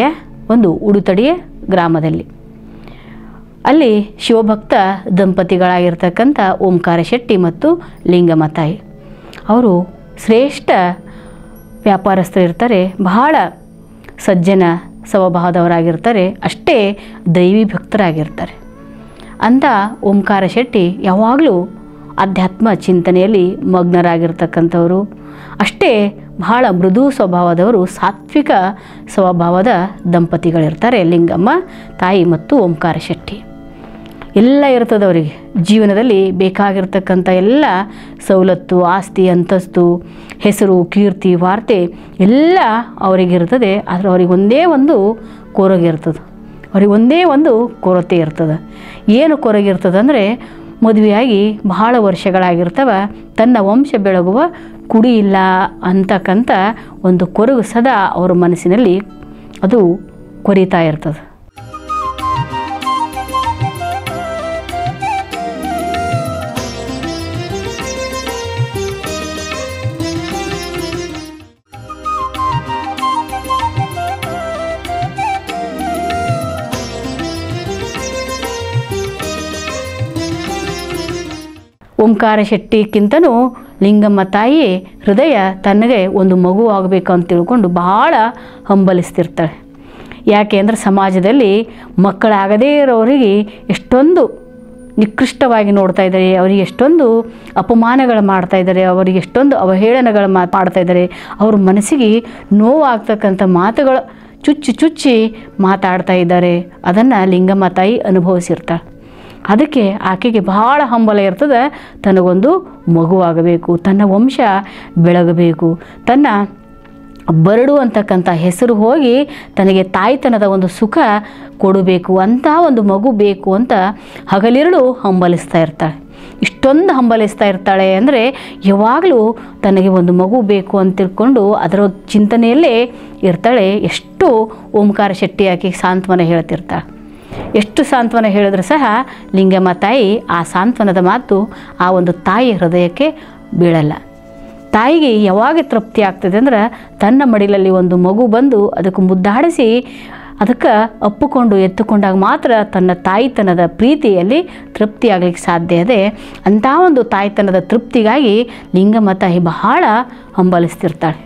ಒಂದು ಉಡುತಡಿಯ ಗ್ರಾಮದಲ್ಲಿ ಅಲ್ಲಿ ಶಿವಭಕ್ತ ದಂಪತಿಗಳಾಗಿರ್ತಕ್ಕಂಥ ಓಂಕಾರ ಶೆಟ್ಟಿ ಮತ್ತು ಲಿಂಗಮ್ಮ ತಾಯಿ ಅವರು ಶ್ರೇಷ್ಠ ವ್ಯಾಪಾರಸ್ಥರಿರ್ತಾರೆ ಬಹಳ ಸಜ್ಜನ ಸ್ವಭಾವದವರಾಗಿರ್ತಾರೆ ಅಷ್ಟೇ ದೈವಿ ಭಕ್ತರಾಗಿರ್ತಾರೆ ಅಂಥ ಓಂಕಾರ ಶೆಟ್ಟಿ ಯಾವಾಗಲೂ ಅಧ್ಯಾತ್ಮ ಚಿಂತನೆಯಲ್ಲಿ ಮಗ್ನರಾಗಿರ್ತಕ್ಕಂಥವರು ಅಷ್ಟೇ ಬಹಳ ಮೃದು ಸ್ವಭಾವದವರು ಸಾತ್ವಿಕ ಸ್ವಭಾವದ ದಂಪತಿಗಳಿರ್ತಾರೆ ಲಿಂಗಮ್ಮ ತಾಯಿ ಮತ್ತು ಓಂಕಾರ ಶೆಟ್ಟಿ ಎಲ್ಲ ಇರ್ತದೆ ಅವರಿಗೆ ಜೀವನದಲ್ಲಿ ಬೇಕಾಗಿರ್ತಕ್ಕಂಥ ಎಲ್ಲ ಸವಲತ್ತು ಆಸ್ತಿ ಅಂತಸ್ತು ಹೆಸರು ಕೀರ್ತಿ ವಾರ್ತೆ ಎಲ್ಲ ಅವರಿಗಿರ್ತದೆ ಆದರೆ ಅವ್ರಿಗೆ ಒಂದೇ ಒಂದು ಕೊರಗಿರ್ತದೆ ಅವ್ರಿಗೆ ಒಂದೇ ಒಂದು ಕೊರತೆ ಇರ್ತದೆ ಏನು ಕೊರಗಿರ್ತದೆ ಅಂದರೆ ಮದುವೆಯಾಗಿ ಬಹಳ ವರ್ಷಗಳಾಗಿರ್ತವ ತನ್ನ ವಂಶ ಬೆಳಗುವ ಕುಡಿ ಇಲ್ಲ ಅಂತಕ್ಕಂಥ ಒಂದು ಕೊರಗು ಸದಾ ಅವರ ಮನಸ್ಸಿನಲ್ಲಿ ಅದು ಕೊರಿತಾ ಇರ್ತದೆ ಓಂಕಾರ ಶೆಟ್ಟಿಕ್ಕಿಂತನೂ ಲಿಂಗಮ್ಮ ತಾಯಿ ಹೃದಯ ತನಗೆ ಒಂದು ಮಗು ಆಗಬೇಕು ಅಂತ ತಿಳ್ಕೊಂಡು ಬಹಳ ಹಂಬಲಿಸ್ತಿರ್ತಾಳೆ ಯಾಕೆ ಅಂದರೆ ಸಮಾಜದಲ್ಲಿ ಮಕ್ಕಳಾಗದೇ ಇರೋರಿಗೆ ಎಷ್ಟೊಂದು ನಿಕೃಷ್ಟವಾಗಿ ನೋಡ್ತಾ ಇದ್ದಾರೆ ಅವರಿಗೆ ಎಷ್ಟೊಂದು ಅಪಮಾನಗಳು ಮಾಡ್ತಾ ಇದ್ದಾರೆ ಅವರಿಗೆ ಎಷ್ಟೊಂದು ಅವಹೇಳನಗಳು ಮಾ ಮಾಡ್ತಾ ಇದ್ದಾರೆ ಅವ್ರ ಮನಸ್ಸಿಗೆ ನೋವಾಗ್ತಕ್ಕಂಥ ಮಾತುಗಳು ಚುಚ್ಚಿ ಚುಚ್ಚಿ ಮಾತಾಡ್ತಾ ಇದ್ದಾರೆ ಅದನ್ನು ಲಿಂಗಮ್ಮ ತಾಯಿ ಅನುಭವಿಸಿರ್ತಾಳೆ ಅದಕ್ಕೆ ಆಕೆಗೆ ಬಹಳ ಹಂಬಲ ಇರ್ತದೆ ತನಗೊಂದು ಮಗುವಾಗಬೇಕು ತನ್ನ ವಂಶ ಬೆಳಗಬೇಕು ತನ್ನ ಬರಡು ಅಂತಕ್ಕಂಥ ಹೆಸರು ಹೋಗಿ ತನಗೆ ತಾಯ್ತನದ ಒಂದು ಸುಖ ಕೊಡಬೇಕು ಅಂತ ಒಂದು ಮಗು ಬೇಕು ಅಂತ ಹಗಲಿರುಳು ಹಂಬಲಿಸ್ತಾ ಇರ್ತಾಳೆ ಇಷ್ಟೊಂದು ಹಂಬಲಿಸ್ತಾ ಇರ್ತಾಳೆ ಅಂದರೆ ಯಾವಾಗಲೂ ತನಗೆ ಒಂದು ಮಗು ಬೇಕು ಅಂತ ತಿಳ್ಕೊಂಡು ಅದರ ಚಿಂತನೆಯಲ್ಲೇ ಇರ್ತಾಳೆ ಎಷ್ಟು ಓಂಕಾರ ಶೆಟ್ಟಿ ಆಕೆಗೆ ಸಾಂತ್ವನ ಹೇಳ್ತಿರ್ತಾಳೆ ಎಷ್ಟು ಸಾಂತ್ವನ ಹೇಳಿದ್ರು ಸಹ ಲಿಂಗಮ್ಮ ತಾಯಿ ಆ ಸಾಂತ್ವನದ ಮಾತು ಆ ಒಂದು ತಾಯಿ ಹೃದಯಕ್ಕೆ ಬೀಳಲ್ಲ ತಾಯಿಗೆ ಯಾವಾಗ ತೃಪ್ತಿ ಆಗ್ತದೆ ಅಂದ್ರೆ ತನ್ನ ಮಡಿಲಲ್ಲಿ ಒಂದು ಮಗು ಬಂದು ಅದಕ್ಕೆ ಮುದ್ದಾಡಿಸಿ ಅದಕ್ಕೆ ಅಪ್ಪುಕೊಂಡು ಎತ್ತುಕೊಂಡಾಗ ಮಾತ್ರ ತನ್ನ ತಾಯಿತನದ ಪ್ರೀತಿಯಲ್ಲಿ ತೃಪ್ತಿ ಆಗ್ಲಿಕ್ಕೆ ಸಾಧ್ಯ ಇದೆ ಅಂಥ ಒಂದು ತಾಯ್ತನದ ತೃಪ್ತಿಗಾಗಿ ಲಿಂಗಮ್ಮ ತಾಯಿ ಬಹಳ ಹಂಬಲಿಸ್ತಿರ್ತಾಳೆ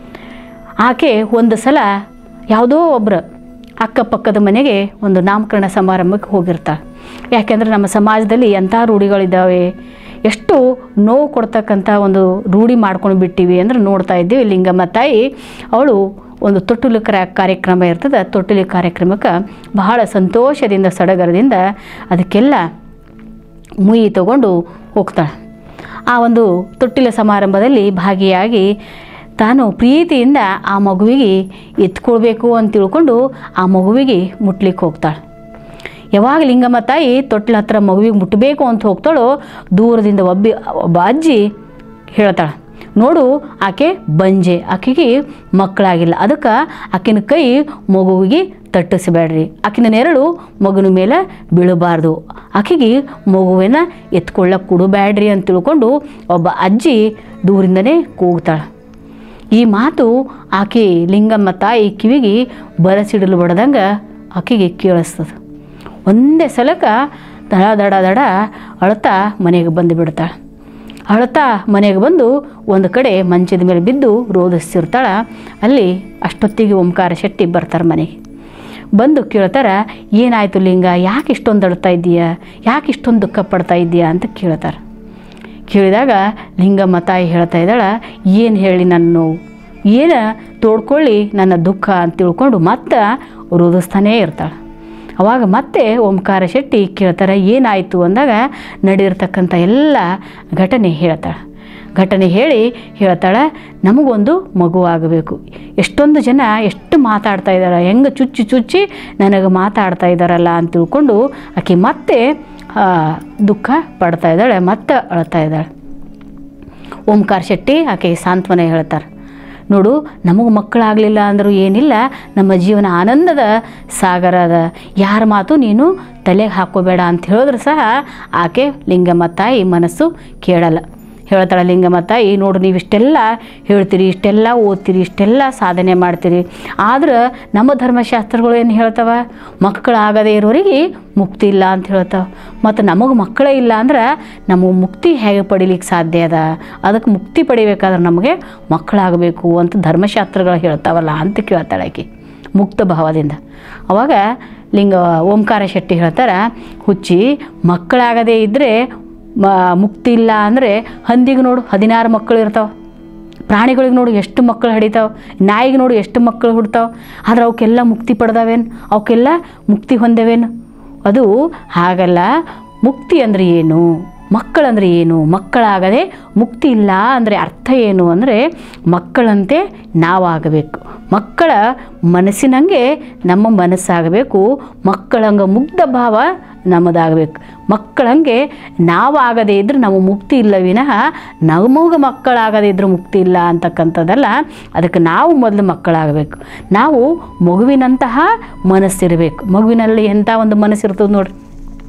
ಆಕೆ ಒಂದು ಸಲ ಯಾವುದೋ ಒಬ್ಬರು ಅಕ್ಕಪಕ್ಕದ ಮನೆಗೆ ಒಂದು ನಾಮಕರಣ ಸಮಾರಂಭಕ್ಕೆ ಹೋಗಿರ್ತಾಳೆ ಯಾಕೆಂದರೆ ನಮ್ಮ ಸಮಾಜದಲ್ಲಿ ಎಂಥ ರೂಢಿಗಳಿದ್ದಾವೆ ಎಷ್ಟು ನೋವು ಕೊಡ್ತಕ್ಕಂಥ ಒಂದು ರೂಢಿ ಮಾಡ್ಕೊಂಡು ಬಿಟ್ಟಿವಿ ಅಂದ್ರೆ ನೋಡ್ತಾ ಇದ್ದೀವಿ ಲಿಂಗಮ್ಮ ತಾಯಿ ಅವಳು ಒಂದು ತೊಟ್ಟಿಲು ಕ್ರ ಕಾರ್ಯಕ್ರಮ ಇರ್ತದೆ ತೊಟ್ಟಿಲು ಕಾರ್ಯಕ್ರಮಕ್ಕೆ ಬಹಳ ಸಂತೋಷದಿಂದ ಸಡಗರದಿಂದ ಅದಕ್ಕೆಲ್ಲ ಮುಯಿ ತಗೊಂಡು ಹೋಗ್ತಾಳೆ ಆ ಒಂದು ತೊಟ್ಟಿಲ ಸಮಾರಂಭದಲ್ಲಿ ಭಾಗಿಯಾಗಿ ತಾನು ಪ್ರೀತಿಯಿಂದ ಆ ಮಗುವಿಗೆ ಎತ್ಕೊಳ್ಬೇಕು ಅಂತ ತಿಳ್ಕೊಂಡು ಆ ಮಗುವಿಗೆ ಮುಟ್ಲಿಕ್ಕೆ ಹೋಗ್ತಾಳೆ ಯಾವಾಗ ಲಿಂಗಮ್ಮ ತಾಯಿ ತೊಟ್ಲ ಹತ್ರ ಮಗುವಿಗೆ ಮುಟ್ಟಬೇಕು ಅಂತ ಹೋಗ್ತಾಳೋ ದೂರದಿಂದ ಒಬ್ಬಿ ಒಬ್ಬ ಅಜ್ಜಿ ಹೇಳ್ತಾಳೆ ನೋಡು ಆಕೆ ಬಂಜೆ ಆಕೆಗೆ ಮಕ್ಕಳಾಗಿಲ್ಲ ಅದಕ್ಕೆ ಆಕಿನ ಕೈ ಮಗುವಿಗೆ ತಟ್ಟಿಸಬೇಡ್ರಿ ಆಕಿನ ನೆರಳು ಮಗುನ ಮೇಲೆ ಬೀಳಬಾರ್ದು ಆಕೆಗೆ ಮಗುವಿನ ಎತ್ಕೊಳ್ಳಕ್ಕೆ ಕೊಡಬೇಡ್ರಿ ಅಂತ ತಿಳ್ಕೊಂಡು ಒಬ್ಬ ಅಜ್ಜಿ ದೂರಿಂದನೇ ಕೂಗ್ತಾಳೆ ಈ ಮಾತು ಆಕೆ ಲಿಂಗಮ್ಮ ತಾಯಿ ಕಿವಿಗೆ ಬರಸಿಡಲು ಬಡ್ದಂಗೆ ಆಕೆಗೆ ಕೇಳಿಸ್ತದೆ ಒಂದೇ ಸಲಕ್ಕೆ ದಡ ದಡ ದಡ ಅಳ್ತಾ ಮನೆಗೆ ಬಂದು ಬಿಡ್ತಾಳೆ ಅಳ್ತಾ ಮನೆಗೆ ಬಂದು ಒಂದು ಕಡೆ ಮಂಚದ ಮೇಲೆ ಬಿದ್ದು ರೋಧಿಸ್ತಿರ್ತಾಳೆ ಅಲ್ಲಿ ಅಷ್ಟೊತ್ತಿಗೆ ಓಂಕಾರ ಶೆಟ್ಟಿ ಬರ್ತಾರೆ ಮನೆಗೆ ಬಂದು ಕೇಳ್ತಾರೆ ಏನಾಯಿತು ಲಿಂಗ ಯಾಕೆ ಇಷ್ಟೊಂದು ಅಳ್ತಾ ಇದ್ದೀಯಾ ಯಾಕೆ ಇಷ್ಟೊಂದು ದುಃಖ ಪಡ್ತಾ ಇದ್ದೀಯಾ ಅಂತ ಕೇಳ್ತಾರೆ ಕೇಳಿದಾಗ ಲಿಂಗಮ್ಮ ತಾಯಿ ಹೇಳ್ತಾ ಇದ್ದಾಳೆ ಏನು ಹೇಳಿ ನನ್ನ ನೋವು ಏನು ತೋಡ್ಕೊಳ್ಳಿ ನನ್ನ ದುಃಖ ಅಂತ ತಿಳ್ಕೊಂಡು ಮತ್ತೆ ರೋಧಿಸ್ತಾನೇ ಇರ್ತಾಳೆ ಅವಾಗ ಮತ್ತೆ ಓಂಕಾರ ಶೆಟ್ಟಿ ಕೇಳ್ತಾರೆ ಏನಾಯಿತು ಅಂದಾಗ ನಡೆದಿರ್ತಕ್ಕಂಥ ಎಲ್ಲ ಘಟನೆ ಹೇಳ್ತಾಳೆ ಘಟನೆ ಹೇಳಿ ಹೇಳ್ತಾಳೆ ನಮಗೊಂದು ಮಗು ಆಗಬೇಕು ಎಷ್ಟೊಂದು ಜನ ಎಷ್ಟು ಮಾತಾಡ್ತಾ ಇದ್ದಾರೆ ಹೆಂಗೆ ಚುಚ್ಚಿ ಚುಚ್ಚಿ ನನಗೆ ಮಾತಾಡ್ತಾ ಇದ್ದಾರಲ್ಲ ಅಂತ ತಿಳ್ಕೊಂಡು ಆಕೆ ಮತ್ತೆ ಆ, ದುಃಖ ಪಡ್ತಾ ಇದ್ದಾಳೆ ಮತ್ತೆ ಅಳ್ತಾ ಇದ್ದಾಳೆ ಓಂಕಾರ ಶೆಟ್ಟಿ ಆಕೆಗೆ ಸಾಂತ್ವನ ಹೇಳ್ತಾರೆ ನೋಡು ನಮಗೆ ಮಕ್ಕಳಾಗಲಿಲ್ಲ ಅಂದರೂ ಏನಿಲ್ಲ ನಮ್ಮ ಜೀವನ ಆನಂದದ ಸಾಗರ ಅದ ಯಾರ ಮಾತು ನೀನು ತಲೆಗೆ ಹಾಕೋಬೇಡ ಅಂತ ಹೇಳಿದ್ರು ಸಹ ಆಕೆ ಲಿಂಗಮ್ಮ ತಾಯಿ ಮನಸ್ಸು ಕೇಳಲ್ಲ ಹೇಳ್ತಾಳೆ ಲಿಂಗಮ್ಮ ತಾಯಿ ನೋಡ್ರಿ ನೀವು ಇಷ್ಟೆಲ್ಲ ಹೇಳ್ತೀರಿ ಇಷ್ಟೆಲ್ಲ ಓದ್ತೀರಿ ಇಷ್ಟೆಲ್ಲ ಸಾಧನೆ ಮಾಡ್ತೀರಿ ಆದ್ರೆ ನಮ್ಮ ಧರ್ಮಶಾಸ್ತ್ರಗಳು ಏನು ಹೇಳ್ತಾವ ಮಕ್ಕಳಾಗದೇ ಇರೋರಿಗೆ ಮುಕ್ತಿ ಇಲ್ಲ ಅಂತ ಹೇಳ್ತಾವ ಮತ್ತು ನಮಗೆ ಮಕ್ಕಳೇ ಇಲ್ಲ ಅಂದ್ರೆ ನಮಗೆ ಮುಕ್ತಿ ಹೇಗೆ ಪಡಿಲಿಕ್ಕೆ ಸಾಧ್ಯ ಅದ ಅದಕ್ಕೆ ಮುಕ್ತಿ ಪಡಿಬೇಕಾದ್ರೆ ನಮಗೆ ಮಕ್ಕಳಾಗಬೇಕು ಅಂತ ಧರ್ಮಶಾಸ್ತ್ರಗಳು ಹೇಳ್ತಾವಲ್ಲ ಅಂತ ಕೇಳ್ತಾಳೆ ಆಕಿ ಮುಕ್ತ ಭಾವದಿಂದ ಅವಾಗ ಲಿಂಗ ಓಂಕಾರ ಶೆಟ್ಟಿ ಹೇಳ್ತಾರೆ ಹುಚ್ಚಿ ಮಕ್ಕಳಾಗದೇ ಇದ್ದರೆ ಮ ಮುಕ್ತಿ ಇಲ್ಲ ಅಂದರೆ ಹಂದಿಗೆ ನೋಡು ಹದಿನಾರು ಮಕ್ಕಳು ಇರ್ತಾವೆ ಪ್ರಾಣಿಗಳಿಗೆ ನೋಡು ಎಷ್ಟು ಮಕ್ಕಳು ಹಡಿತಾವೆ ನಾಯಿಗೆ ನೋಡು ಎಷ್ಟು ಮಕ್ಕಳು ಹುಡ್ತಾವೆ ಆದ್ರೆ ಅವಕ್ಕೆಲ್ಲ ಮುಕ್ತಿ ಪಡೆದವೇನು ಅವಕ್ಕೆಲ್ಲ ಮುಕ್ತಿ ಹೊಂದವೇನು ಅದು ಹಾಗಲ್ಲ ಮುಕ್ತಿ ಅಂದರೆ ಏನು ಮಕ್ಕಳಂದ್ರೆ ಏನು ಮಕ್ಕಳಾಗದೆ ಮುಕ್ತಿ ಇಲ್ಲ ಅಂದರೆ ಅರ್ಥ ಏನು ಅಂದರೆ ಮಕ್ಕಳಂತೆ ನಾವಾಗಬೇಕು ಮಕ್ಕಳ ಮನಸ್ಸಿನಂಗೆ ನಮ್ಮ ಮನಸ್ಸಾಗಬೇಕು ಮಕ್ಕಳಂಗ ಮುಗ್ಧ ಭಾವ ನಮ್ಮದಾಗಬೇಕು ಮಕ್ಕಳಂಗೆ ನಾವಾಗದೇ ಇದ್ರೆ ನಾವು ಮುಕ್ತಿ ಇಲ್ಲ ವಿನಃ ನಮಗೆ ಮಕ್ಕಳಾಗದೇ ಇದ್ರೆ ಮುಕ್ತಿ ಇಲ್ಲ ಅಂತಕ್ಕಂಥದ್ದಲ್ಲ ಅದಕ್ಕೆ ನಾವು ಮೊದಲು ಮಕ್ಕಳಾಗಬೇಕು ನಾವು ಮಗುವಿನಂತಹ ಮನಸ್ಸಿರಬೇಕು ಮಗುವಿನಲ್ಲಿ ಎಂಥ ಒಂದು ಮನಸ್ಸಿರ್ತದೆ ನೋಡ್ರಿ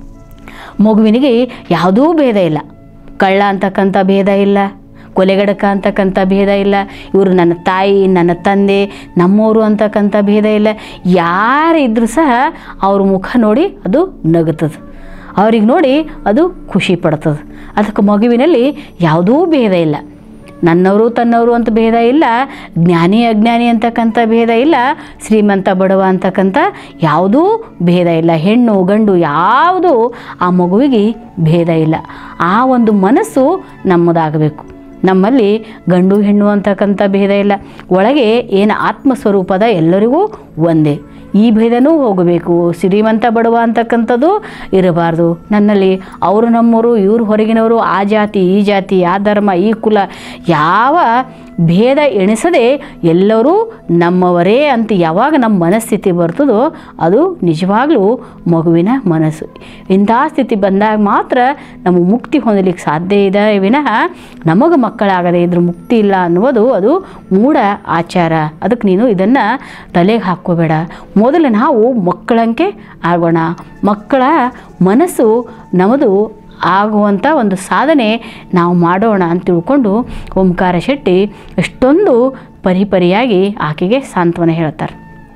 ಮಗುವಿನಿಗೆ ಯಾವುದೂ ಭೇದ ಇಲ್ಲ ಕಳ್ಳ ಅಂತಕ್ಕಂಥ ಭೇದ ಇಲ್ಲ ಕೊಲೆಗಡಕ ಅಂತಕ್ಕಂಥ ಭೇದ ಇಲ್ಲ ಇವರು ನನ್ನ ತಾಯಿ ನನ್ನ ತಂದೆ ನಮ್ಮವರು ಅಂತಕ್ಕಂಥ ಭೇದ ಇಲ್ಲ ಯಾರಿದ್ರೂ ಸಹ ಅವ್ರ ಮುಖ ನೋಡಿ ಅದು ನಗುತ್ತದೆ ಅವ್ರಿಗೆ ನೋಡಿ ಅದು ಖುಷಿ ಪಡ್ತದೆ ಅದಕ್ಕೆ ಮಗುವಿನಲ್ಲಿ ಯಾವುದೂ ಭೇದ ಇಲ್ಲ ನನ್ನವರು ತನ್ನವರು ಅಂತ ಭೇದ ಇಲ್ಲ ಜ್ಞಾನಿ ಅಜ್ಞಾನಿ ಅಂತಕ್ಕಂಥ ಭೇದ ಇಲ್ಲ ಶ್ರೀಮಂತ ಬಡವ ಅಂತಕ್ಕಂಥ ಯಾವುದೂ ಭೇದ ಇಲ್ಲ ಹೆಣ್ಣು ಗಂಡು ಯಾವುದೂ ಆ ಮಗುವಿಗೆ ಭೇದ ಇಲ್ಲ ಆ ಒಂದು ಮನಸ್ಸು ನಮ್ಮದಾಗಬೇಕು ನಮ್ಮಲ್ಲಿ ಗಂಡು ಹೆಣ್ಣು ಅಂತಕ್ಕಂಥ ಭೇದ ಇಲ್ಲ ಒಳಗೆ ಏನು ಆತ್ಮಸ್ವರೂಪದ ಎಲ್ಲರಿಗೂ ಒಂದೇ ಈ ಭೇದನೂ ಹೋಗಬೇಕು ಶ್ರೀಮಂತ ಬಡವ ಅಂತಕ್ಕಂಥದ್ದು ಇರಬಾರ್ದು ನನ್ನಲ್ಲಿ ಅವರು ನಮ್ಮವರು ಇವರು ಹೊರಗಿನವರು ಆ ಜಾತಿ ಈ ಜಾತಿ ಆ ಧರ್ಮ ಈ ಕುಲ ಯಾವ ಭೇದ ಎಣಿಸದೆ ಎಲ್ಲರೂ ನಮ್ಮವರೇ ಅಂತ ಯಾವಾಗ ನಮ್ಮ ಮನಸ್ಥಿತಿ ಬರ್ತದೋ ಅದು ನಿಜವಾಗ್ಲೂ ಮಗುವಿನ ಮನಸ್ಸು ಇಂಥ ಸ್ಥಿತಿ ಬಂದಾಗ ಮಾತ್ರ ನಮ್ಮ ಮುಕ್ತಿ ಹೊಂದಲಿಕ್ಕೆ ಸಾಧ್ಯ ಇದೆ ವಿನಃ ನಮಗೆ ಮಕ್ಕಳಾಗದೆ ಇದ್ರ ಮುಕ್ತಿ ಇಲ್ಲ ಅನ್ನುವುದು ಅದು ಮೂಢ ಆಚಾರ ಅದಕ್ಕೆ ನೀನು ಇದನ್ನು ತಲೆಗೆ ಹಾಕ್ಕೋಬೇಡ ಮೊದಲು ನಾವು ಮಕ್ಕಳಂಗೆ ಆಗೋಣ ಮಕ್ಕಳ ಮನಸ್ಸು ನಮ್ಮದು ಆಗುವಂಥ ಒಂದು ಸಾಧನೆ ನಾವು ಮಾಡೋಣ ಅಂತ ತಿಳ್ಕೊಂಡು ಓಂಕಾರ ಶೆಟ್ಟಿ ಎಷ್ಟೊಂದು ಪರಿಪರಿಯಾಗಿ ಆಕೆಗೆ ಸಾಂತ್ವನ ಹೇಳ್ತಾರೆ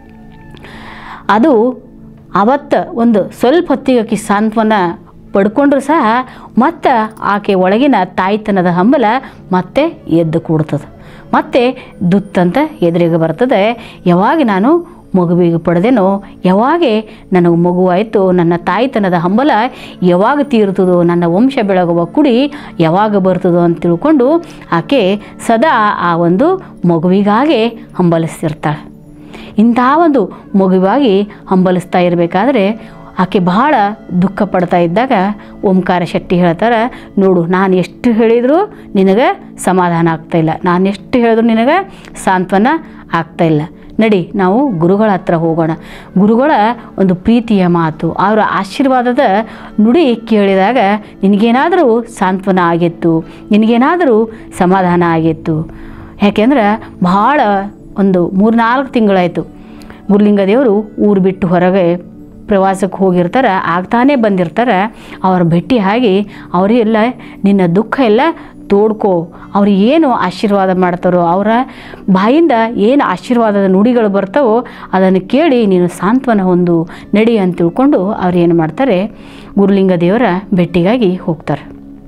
ಅದು ಅವತ್ತು ಒಂದು ಸ್ವಲ್ಪ ಹೊತ್ತಿಗೆ ಆಕೆ ಸಾಂತ್ವನ ಪಡ್ಕೊಂಡ್ರು ಸಹ ಮತ್ತು ಆಕೆ ಒಳಗಿನ ತಾಯ್ತನದ ಹಂಬಲ ಮತ್ತೆ ಎದ್ದು ಕೂಡ್ತದೆ ಮತ್ತೆ ದುತ್ತಂತ ಎದುರಿಗೆ ಬರ್ತದೆ ಯಾವಾಗ ನಾನು ಮಗುವಿಗೆ ಪಡೆದೇನೋ ಯಾವಾಗ ನನಗೆ ಮಗುವಾಯಿತು ನನ್ನ ತಾಯ್ತನದ ಹಂಬಲ ಯಾವಾಗ ತೀರ್ತದೋ ನನ್ನ ವಂಶ ಬೆಳಗುವ ಕುಡಿ ಯಾವಾಗ ಬರ್ತದೋ ಅಂತ ತಿಳ್ಕೊಂಡು ಆಕೆ ಸದಾ ಆ ಒಂದು ಮಗುವಿಗಾಗೆ ಹಂಬಲಿಸ್ತಿರ್ತಾಳೆ ಇಂಥ ಒಂದು ಮಗುವಾಗಿ ಹಂಬಲಿಸ್ತಾ ಇರಬೇಕಾದ್ರೆ ಆಕೆ ಬಹಳ ದುಃಖ ಪಡ್ತಾ ಇದ್ದಾಗ ಓಂಕಾರ ಶೆಟ್ಟಿ ಹೇಳ್ತಾರೆ ನೋಡು ನಾನು ಎಷ್ಟು ಹೇಳಿದರೂ ನಿನಗೆ ಸಮಾಧಾನ ಆಗ್ತಾಯಿಲ್ಲ ನಾನು ಎಷ್ಟು ಹೇಳಿದ್ರು ನಿನಗೆ ಸಾಂತ್ವನ ಆಗ್ತಾಯಿಲ್ಲ ನಡಿ ನಾವು ಗುರುಗಳ ಹತ್ರ ಹೋಗೋಣ ಗುರುಗಳ ಒಂದು ಪ್ರೀತಿಯ ಮಾತು ಅವರ ಆಶೀರ್ವಾದದ ನುಡಿ ಕೇಳಿದಾಗ ನಿನಗೇನಾದರೂ ಸಾಂತ್ವನ ಆಗಿತ್ತು ನಿನಗೇನಾದರೂ ಸಮಾಧಾನ ಆಗಿತ್ತು ಯಾಕೆಂದ್ರೆ ಭಾಳ ಒಂದು ಮೂರ್ನಾಲ್ಕು ತಿಂಗಳಾಯಿತು ಗುರುಲಿಂಗ ದೇವರು ಊರು ಬಿಟ್ಟು ಹೊರಗೆ ಪ್ರವಾಸಕ್ಕೆ ಹೋಗಿರ್ತಾರೆ ಆಗ್ತಾನೇ ಬಂದಿರ್ತಾರೆ ಅವ್ರ ಭೇಟಿ ಆಗಿ ಅವರೆಲ್ಲ ನಿನ್ನ ದುಃಖ ಎಲ್ಲ ತೋಡ್ಕೋ ಅವ್ರು ಏನು ಆಶೀರ್ವಾದ ಮಾಡ್ತಾರೋ ಅವರ ಬಾಯಿಂದ ಏನು ಆಶೀರ್ವಾದದ ನುಡಿಗಳು ಬರ್ತಾವೋ ಅದನ್ನು ಕೇಳಿ ನೀನು ಸಾಂತ್ವನ ಹೊಂದು ನಡಿ ಅಂತ ತಿಳ್ಕೊಂಡು ಅವ್ರು ಏನು ಮಾಡ್ತಾರೆ ಗುರುಲಿಂಗ ದೇವರ ಭೇಟಿಗಾಗಿ ಹೋಗ್ತಾರೆ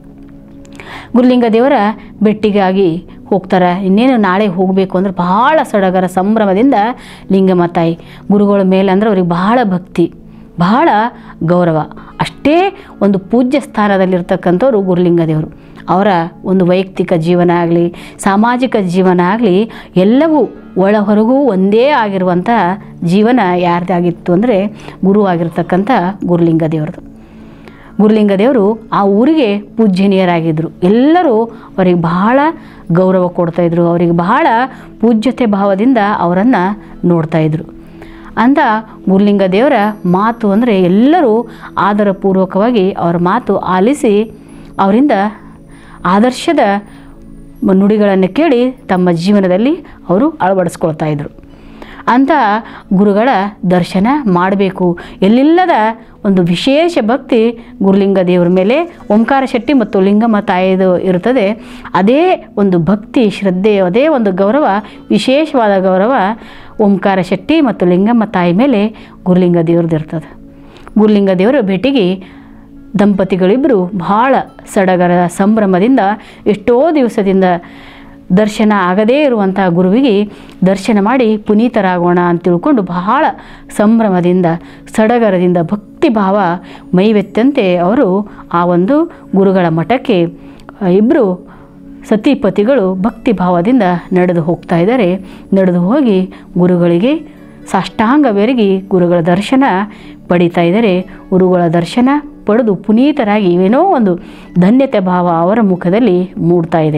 ಗುರುಲಿಂಗ ದೇವರ ಭೇಟಿಗಾಗಿ ಹೋಗ್ತಾರೆ ಇನ್ನೇನು ನಾಳೆ ಹೋಗಬೇಕು ಅಂದ್ರೆ ಬಹಳ ಸಡಗರ ಸಂಭ್ರಮದಿಂದ ಲಿಂಗಮ್ಮ ತಾಯಿ ಗುರುಗಳ ಮೇಲೆ ಅಂದ್ರೆ ಅವ್ರಿಗೆ ಬಹಳ ಭಕ್ತಿ ಬಹಳ ಗೌರವ ಅಷ್ಟೇ ಒಂದು ಪೂಜ್ಯ ಸ್ಥಾನದಲ್ಲಿರ್ತಕ್ಕಂಥವ್ರು ಗುರುಲಿಂಗ ದೇವರು ಅವರ ಒಂದು ವೈಯಕ್ತಿಕ ಜೀವನ ಆಗಲಿ ಸಾಮಾಜಿಕ ಜೀವನ ಆಗಲಿ ಎಲ್ಲವೂ ಒಳ ಹೊರಗೂ ಒಂದೇ ಆಗಿರುವಂಥ ಜೀವನ ಯಾರ್ದಾಗಿತ್ತು ಅಂದರೆ ಗುರು ಆಗಿರ್ತಕ್ಕಂಥ ಗುರುಲಿಂಗ ದೇವ್ರದ್ದು ಗುರುಲಿಂಗ ದೇವರು ಆ ಊರಿಗೆ ಪೂಜ್ಯನೀಯರಾಗಿದ್ದರು ಎಲ್ಲರೂ ಅವರಿಗೆ ಬಹಳ ಗೌರವ ಕೊಡ್ತಾಯಿದ್ರು ಅವರಿಗೆ ಬಹಳ ಪೂಜ್ಯತೆ ಭಾವದಿಂದ ಅವರನ್ನು ನೋಡ್ತಾಯಿದ್ರು ಅಂದ ಗುರುಲಿಂಗ ದೇವರ ಮಾತು ಅಂದರೆ ಎಲ್ಲರೂ ಆದರಪೂರ್ವಕವಾಗಿ ಅವರ ಮಾತು ಆಲಿಸಿ ಅವರಿಂದ ಆದರ್ಶದ ನುಡಿಗಳನ್ನು ಕೇಳಿ ತಮ್ಮ ಜೀವನದಲ್ಲಿ ಅವರು ಅಳವಡಿಸ್ಕೊಳ್ತಾ ಇದ್ರು ಅಂಥ ಗುರುಗಳ ದರ್ಶನ ಮಾಡಬೇಕು ಎಲ್ಲಿಲ್ಲದ ಒಂದು ವಿಶೇಷ ಭಕ್ತಿ ಗುರುಲಿಂಗ ದೇವರ ಮೇಲೆ ಓಂಕಾರ ಶೆಟ್ಟಿ ಮತ್ತು ಲಿಂಗಮ್ಮ ತಾಯಿದು ಇರುತ್ತದೆ ಅದೇ ಒಂದು ಭಕ್ತಿ ಶ್ರದ್ಧೆ ಅದೇ ಒಂದು ಗೌರವ ವಿಶೇಷವಾದ ಗೌರವ ಓಂಕಾರ ಶೆಟ್ಟಿ ಮತ್ತು ಲಿಂಗಮ್ಮ ತಾಯಿ ಮೇಲೆ ಗುರುಲಿಂಗ ದೇವ್ರದ್ದು ಇರ್ತದೆ ಗುರುಲಿಂಗ ದೇವರ ಭೇಟಿಗೆ ದಂಪತಿಗಳಿಬ್ಬರು ಬಹಳ ಸಡಗರ ಸಂಭ್ರಮದಿಂದ ಎಷ್ಟೋ ದಿವಸದಿಂದ ದರ್ಶನ ಆಗದೇ ಇರುವಂಥ ಗುರುವಿಗೆ ದರ್ಶನ ಮಾಡಿ ಪುನೀತರಾಗೋಣ ಅಂತ ತಿಳ್ಕೊಂಡು ಬಹಳ ಸಂಭ್ರಮದಿಂದ ಸಡಗರದಿಂದ ಭಕ್ತಿ ಭಾವ ಮೈವೆತ್ತಂತೆ ಅವರು ಆ ಒಂದು ಗುರುಗಳ ಮಠಕ್ಕೆ ಇಬ್ಬರು ಸತಿಪತಿಗಳು ಭಕ್ತಿ ಭಾವದಿಂದ ನಡೆದು ಹೋಗ್ತಾ ಇದ್ದಾರೆ ನಡೆದು ಹೋಗಿ ಗುರುಗಳಿಗೆ ಸಾಷ್ಟಾಂಗವೆರಗಿ ಗುರುಗಳ ದರ್ಶನ ಪಡಿತಾ ಇದ್ದಾರೆ ಗುರುಗಳ ದರ್ಶನ ಪಡೆದು ಪುನೀತರಾಗಿ ಏನೋ ಒಂದು ಧನ್ಯತೆ ಭಾವ ಅವರ ಮುಖದಲ್ಲಿ ಮೂಡ್ತಾ ಇದೆ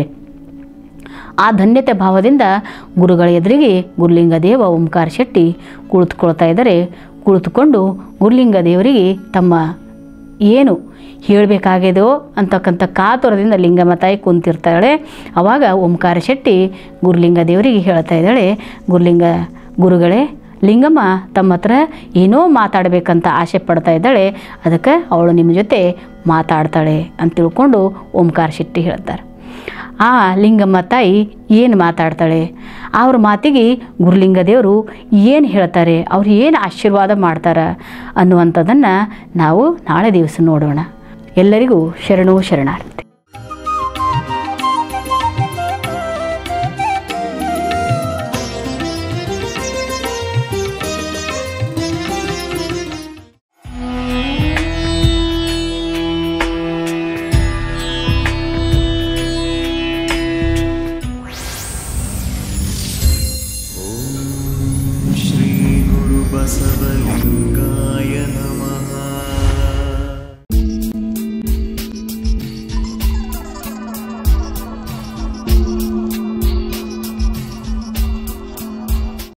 ಆ ಧನ್ಯತೆ ಭಾವದಿಂದ ಗುರುಗಳ ಎದುರಿಗೆ ಗುರುಲಿಂಗ ದೇವ ಓಂಕಾರ ಶೆಟ್ಟಿ ಕುಳಿತುಕೊಳ್ತಾ ಇದ್ದಾರೆ ಕುಳಿತುಕೊಂಡು ಗುರುಲಿಂಗ ದೇವರಿಗೆ ತಮ್ಮ ಏನು ಹೇಳಬೇಕಾಗ್ಯದೋ ಅಂತಕ್ಕಂಥ ಕಾತುರದಿಂದ ಲಿಂಗಮ್ಮ ತಾಯಿ ಕುಂತಿರ್ತಾಳೆ ಆವಾಗ ಓಂಕಾರ ಶೆಟ್ಟಿ ಗುರುಲಿಂಗ ದೇವರಿಗೆ ಹೇಳ್ತಾ ಇದ್ದಾಳೆ ಗುರುಲಿಂಗ ಗುರುಗಳೇ ಲಿಂಗಮ್ಮ ತಮ್ಮ ಹತ್ರ ಏನೋ ಮಾತಾಡಬೇಕಂತ ಆಸೆ ಪಡ್ತಾ ಇದ್ದಾಳೆ ಅದಕ್ಕೆ ಅವಳು ನಿಮ್ಮ ಜೊತೆ ಮಾತಾಡ್ತಾಳೆ ಅಂತ ತಿಳ್ಕೊಂಡು ಓಂಕಾರ ಶೆಟ್ಟಿ ಹೇಳ್ತಾರೆ ಆ ಲಿಂಗಮ್ಮ ತಾಯಿ ಏನು ಮಾತಾಡ್ತಾಳೆ ಅವ್ರ ಮಾತಿಗೆ ಗುರುಲಿಂಗ ದೇವರು ಏನು ಹೇಳ್ತಾರೆ ಅವ್ರು ಏನು ಆಶೀರ್ವಾದ ಮಾಡ್ತಾರೆ ಅನ್ನುವಂಥದ್ದನ್ನು ನಾವು ನಾಳೆ ದಿವಸ ನೋಡೋಣ ಎಲ್ಲರಿಗೂ ಶರಣು ಶರಣಾರ್ಥಿ श्रीगुरुबसवलिङ्गाय नमः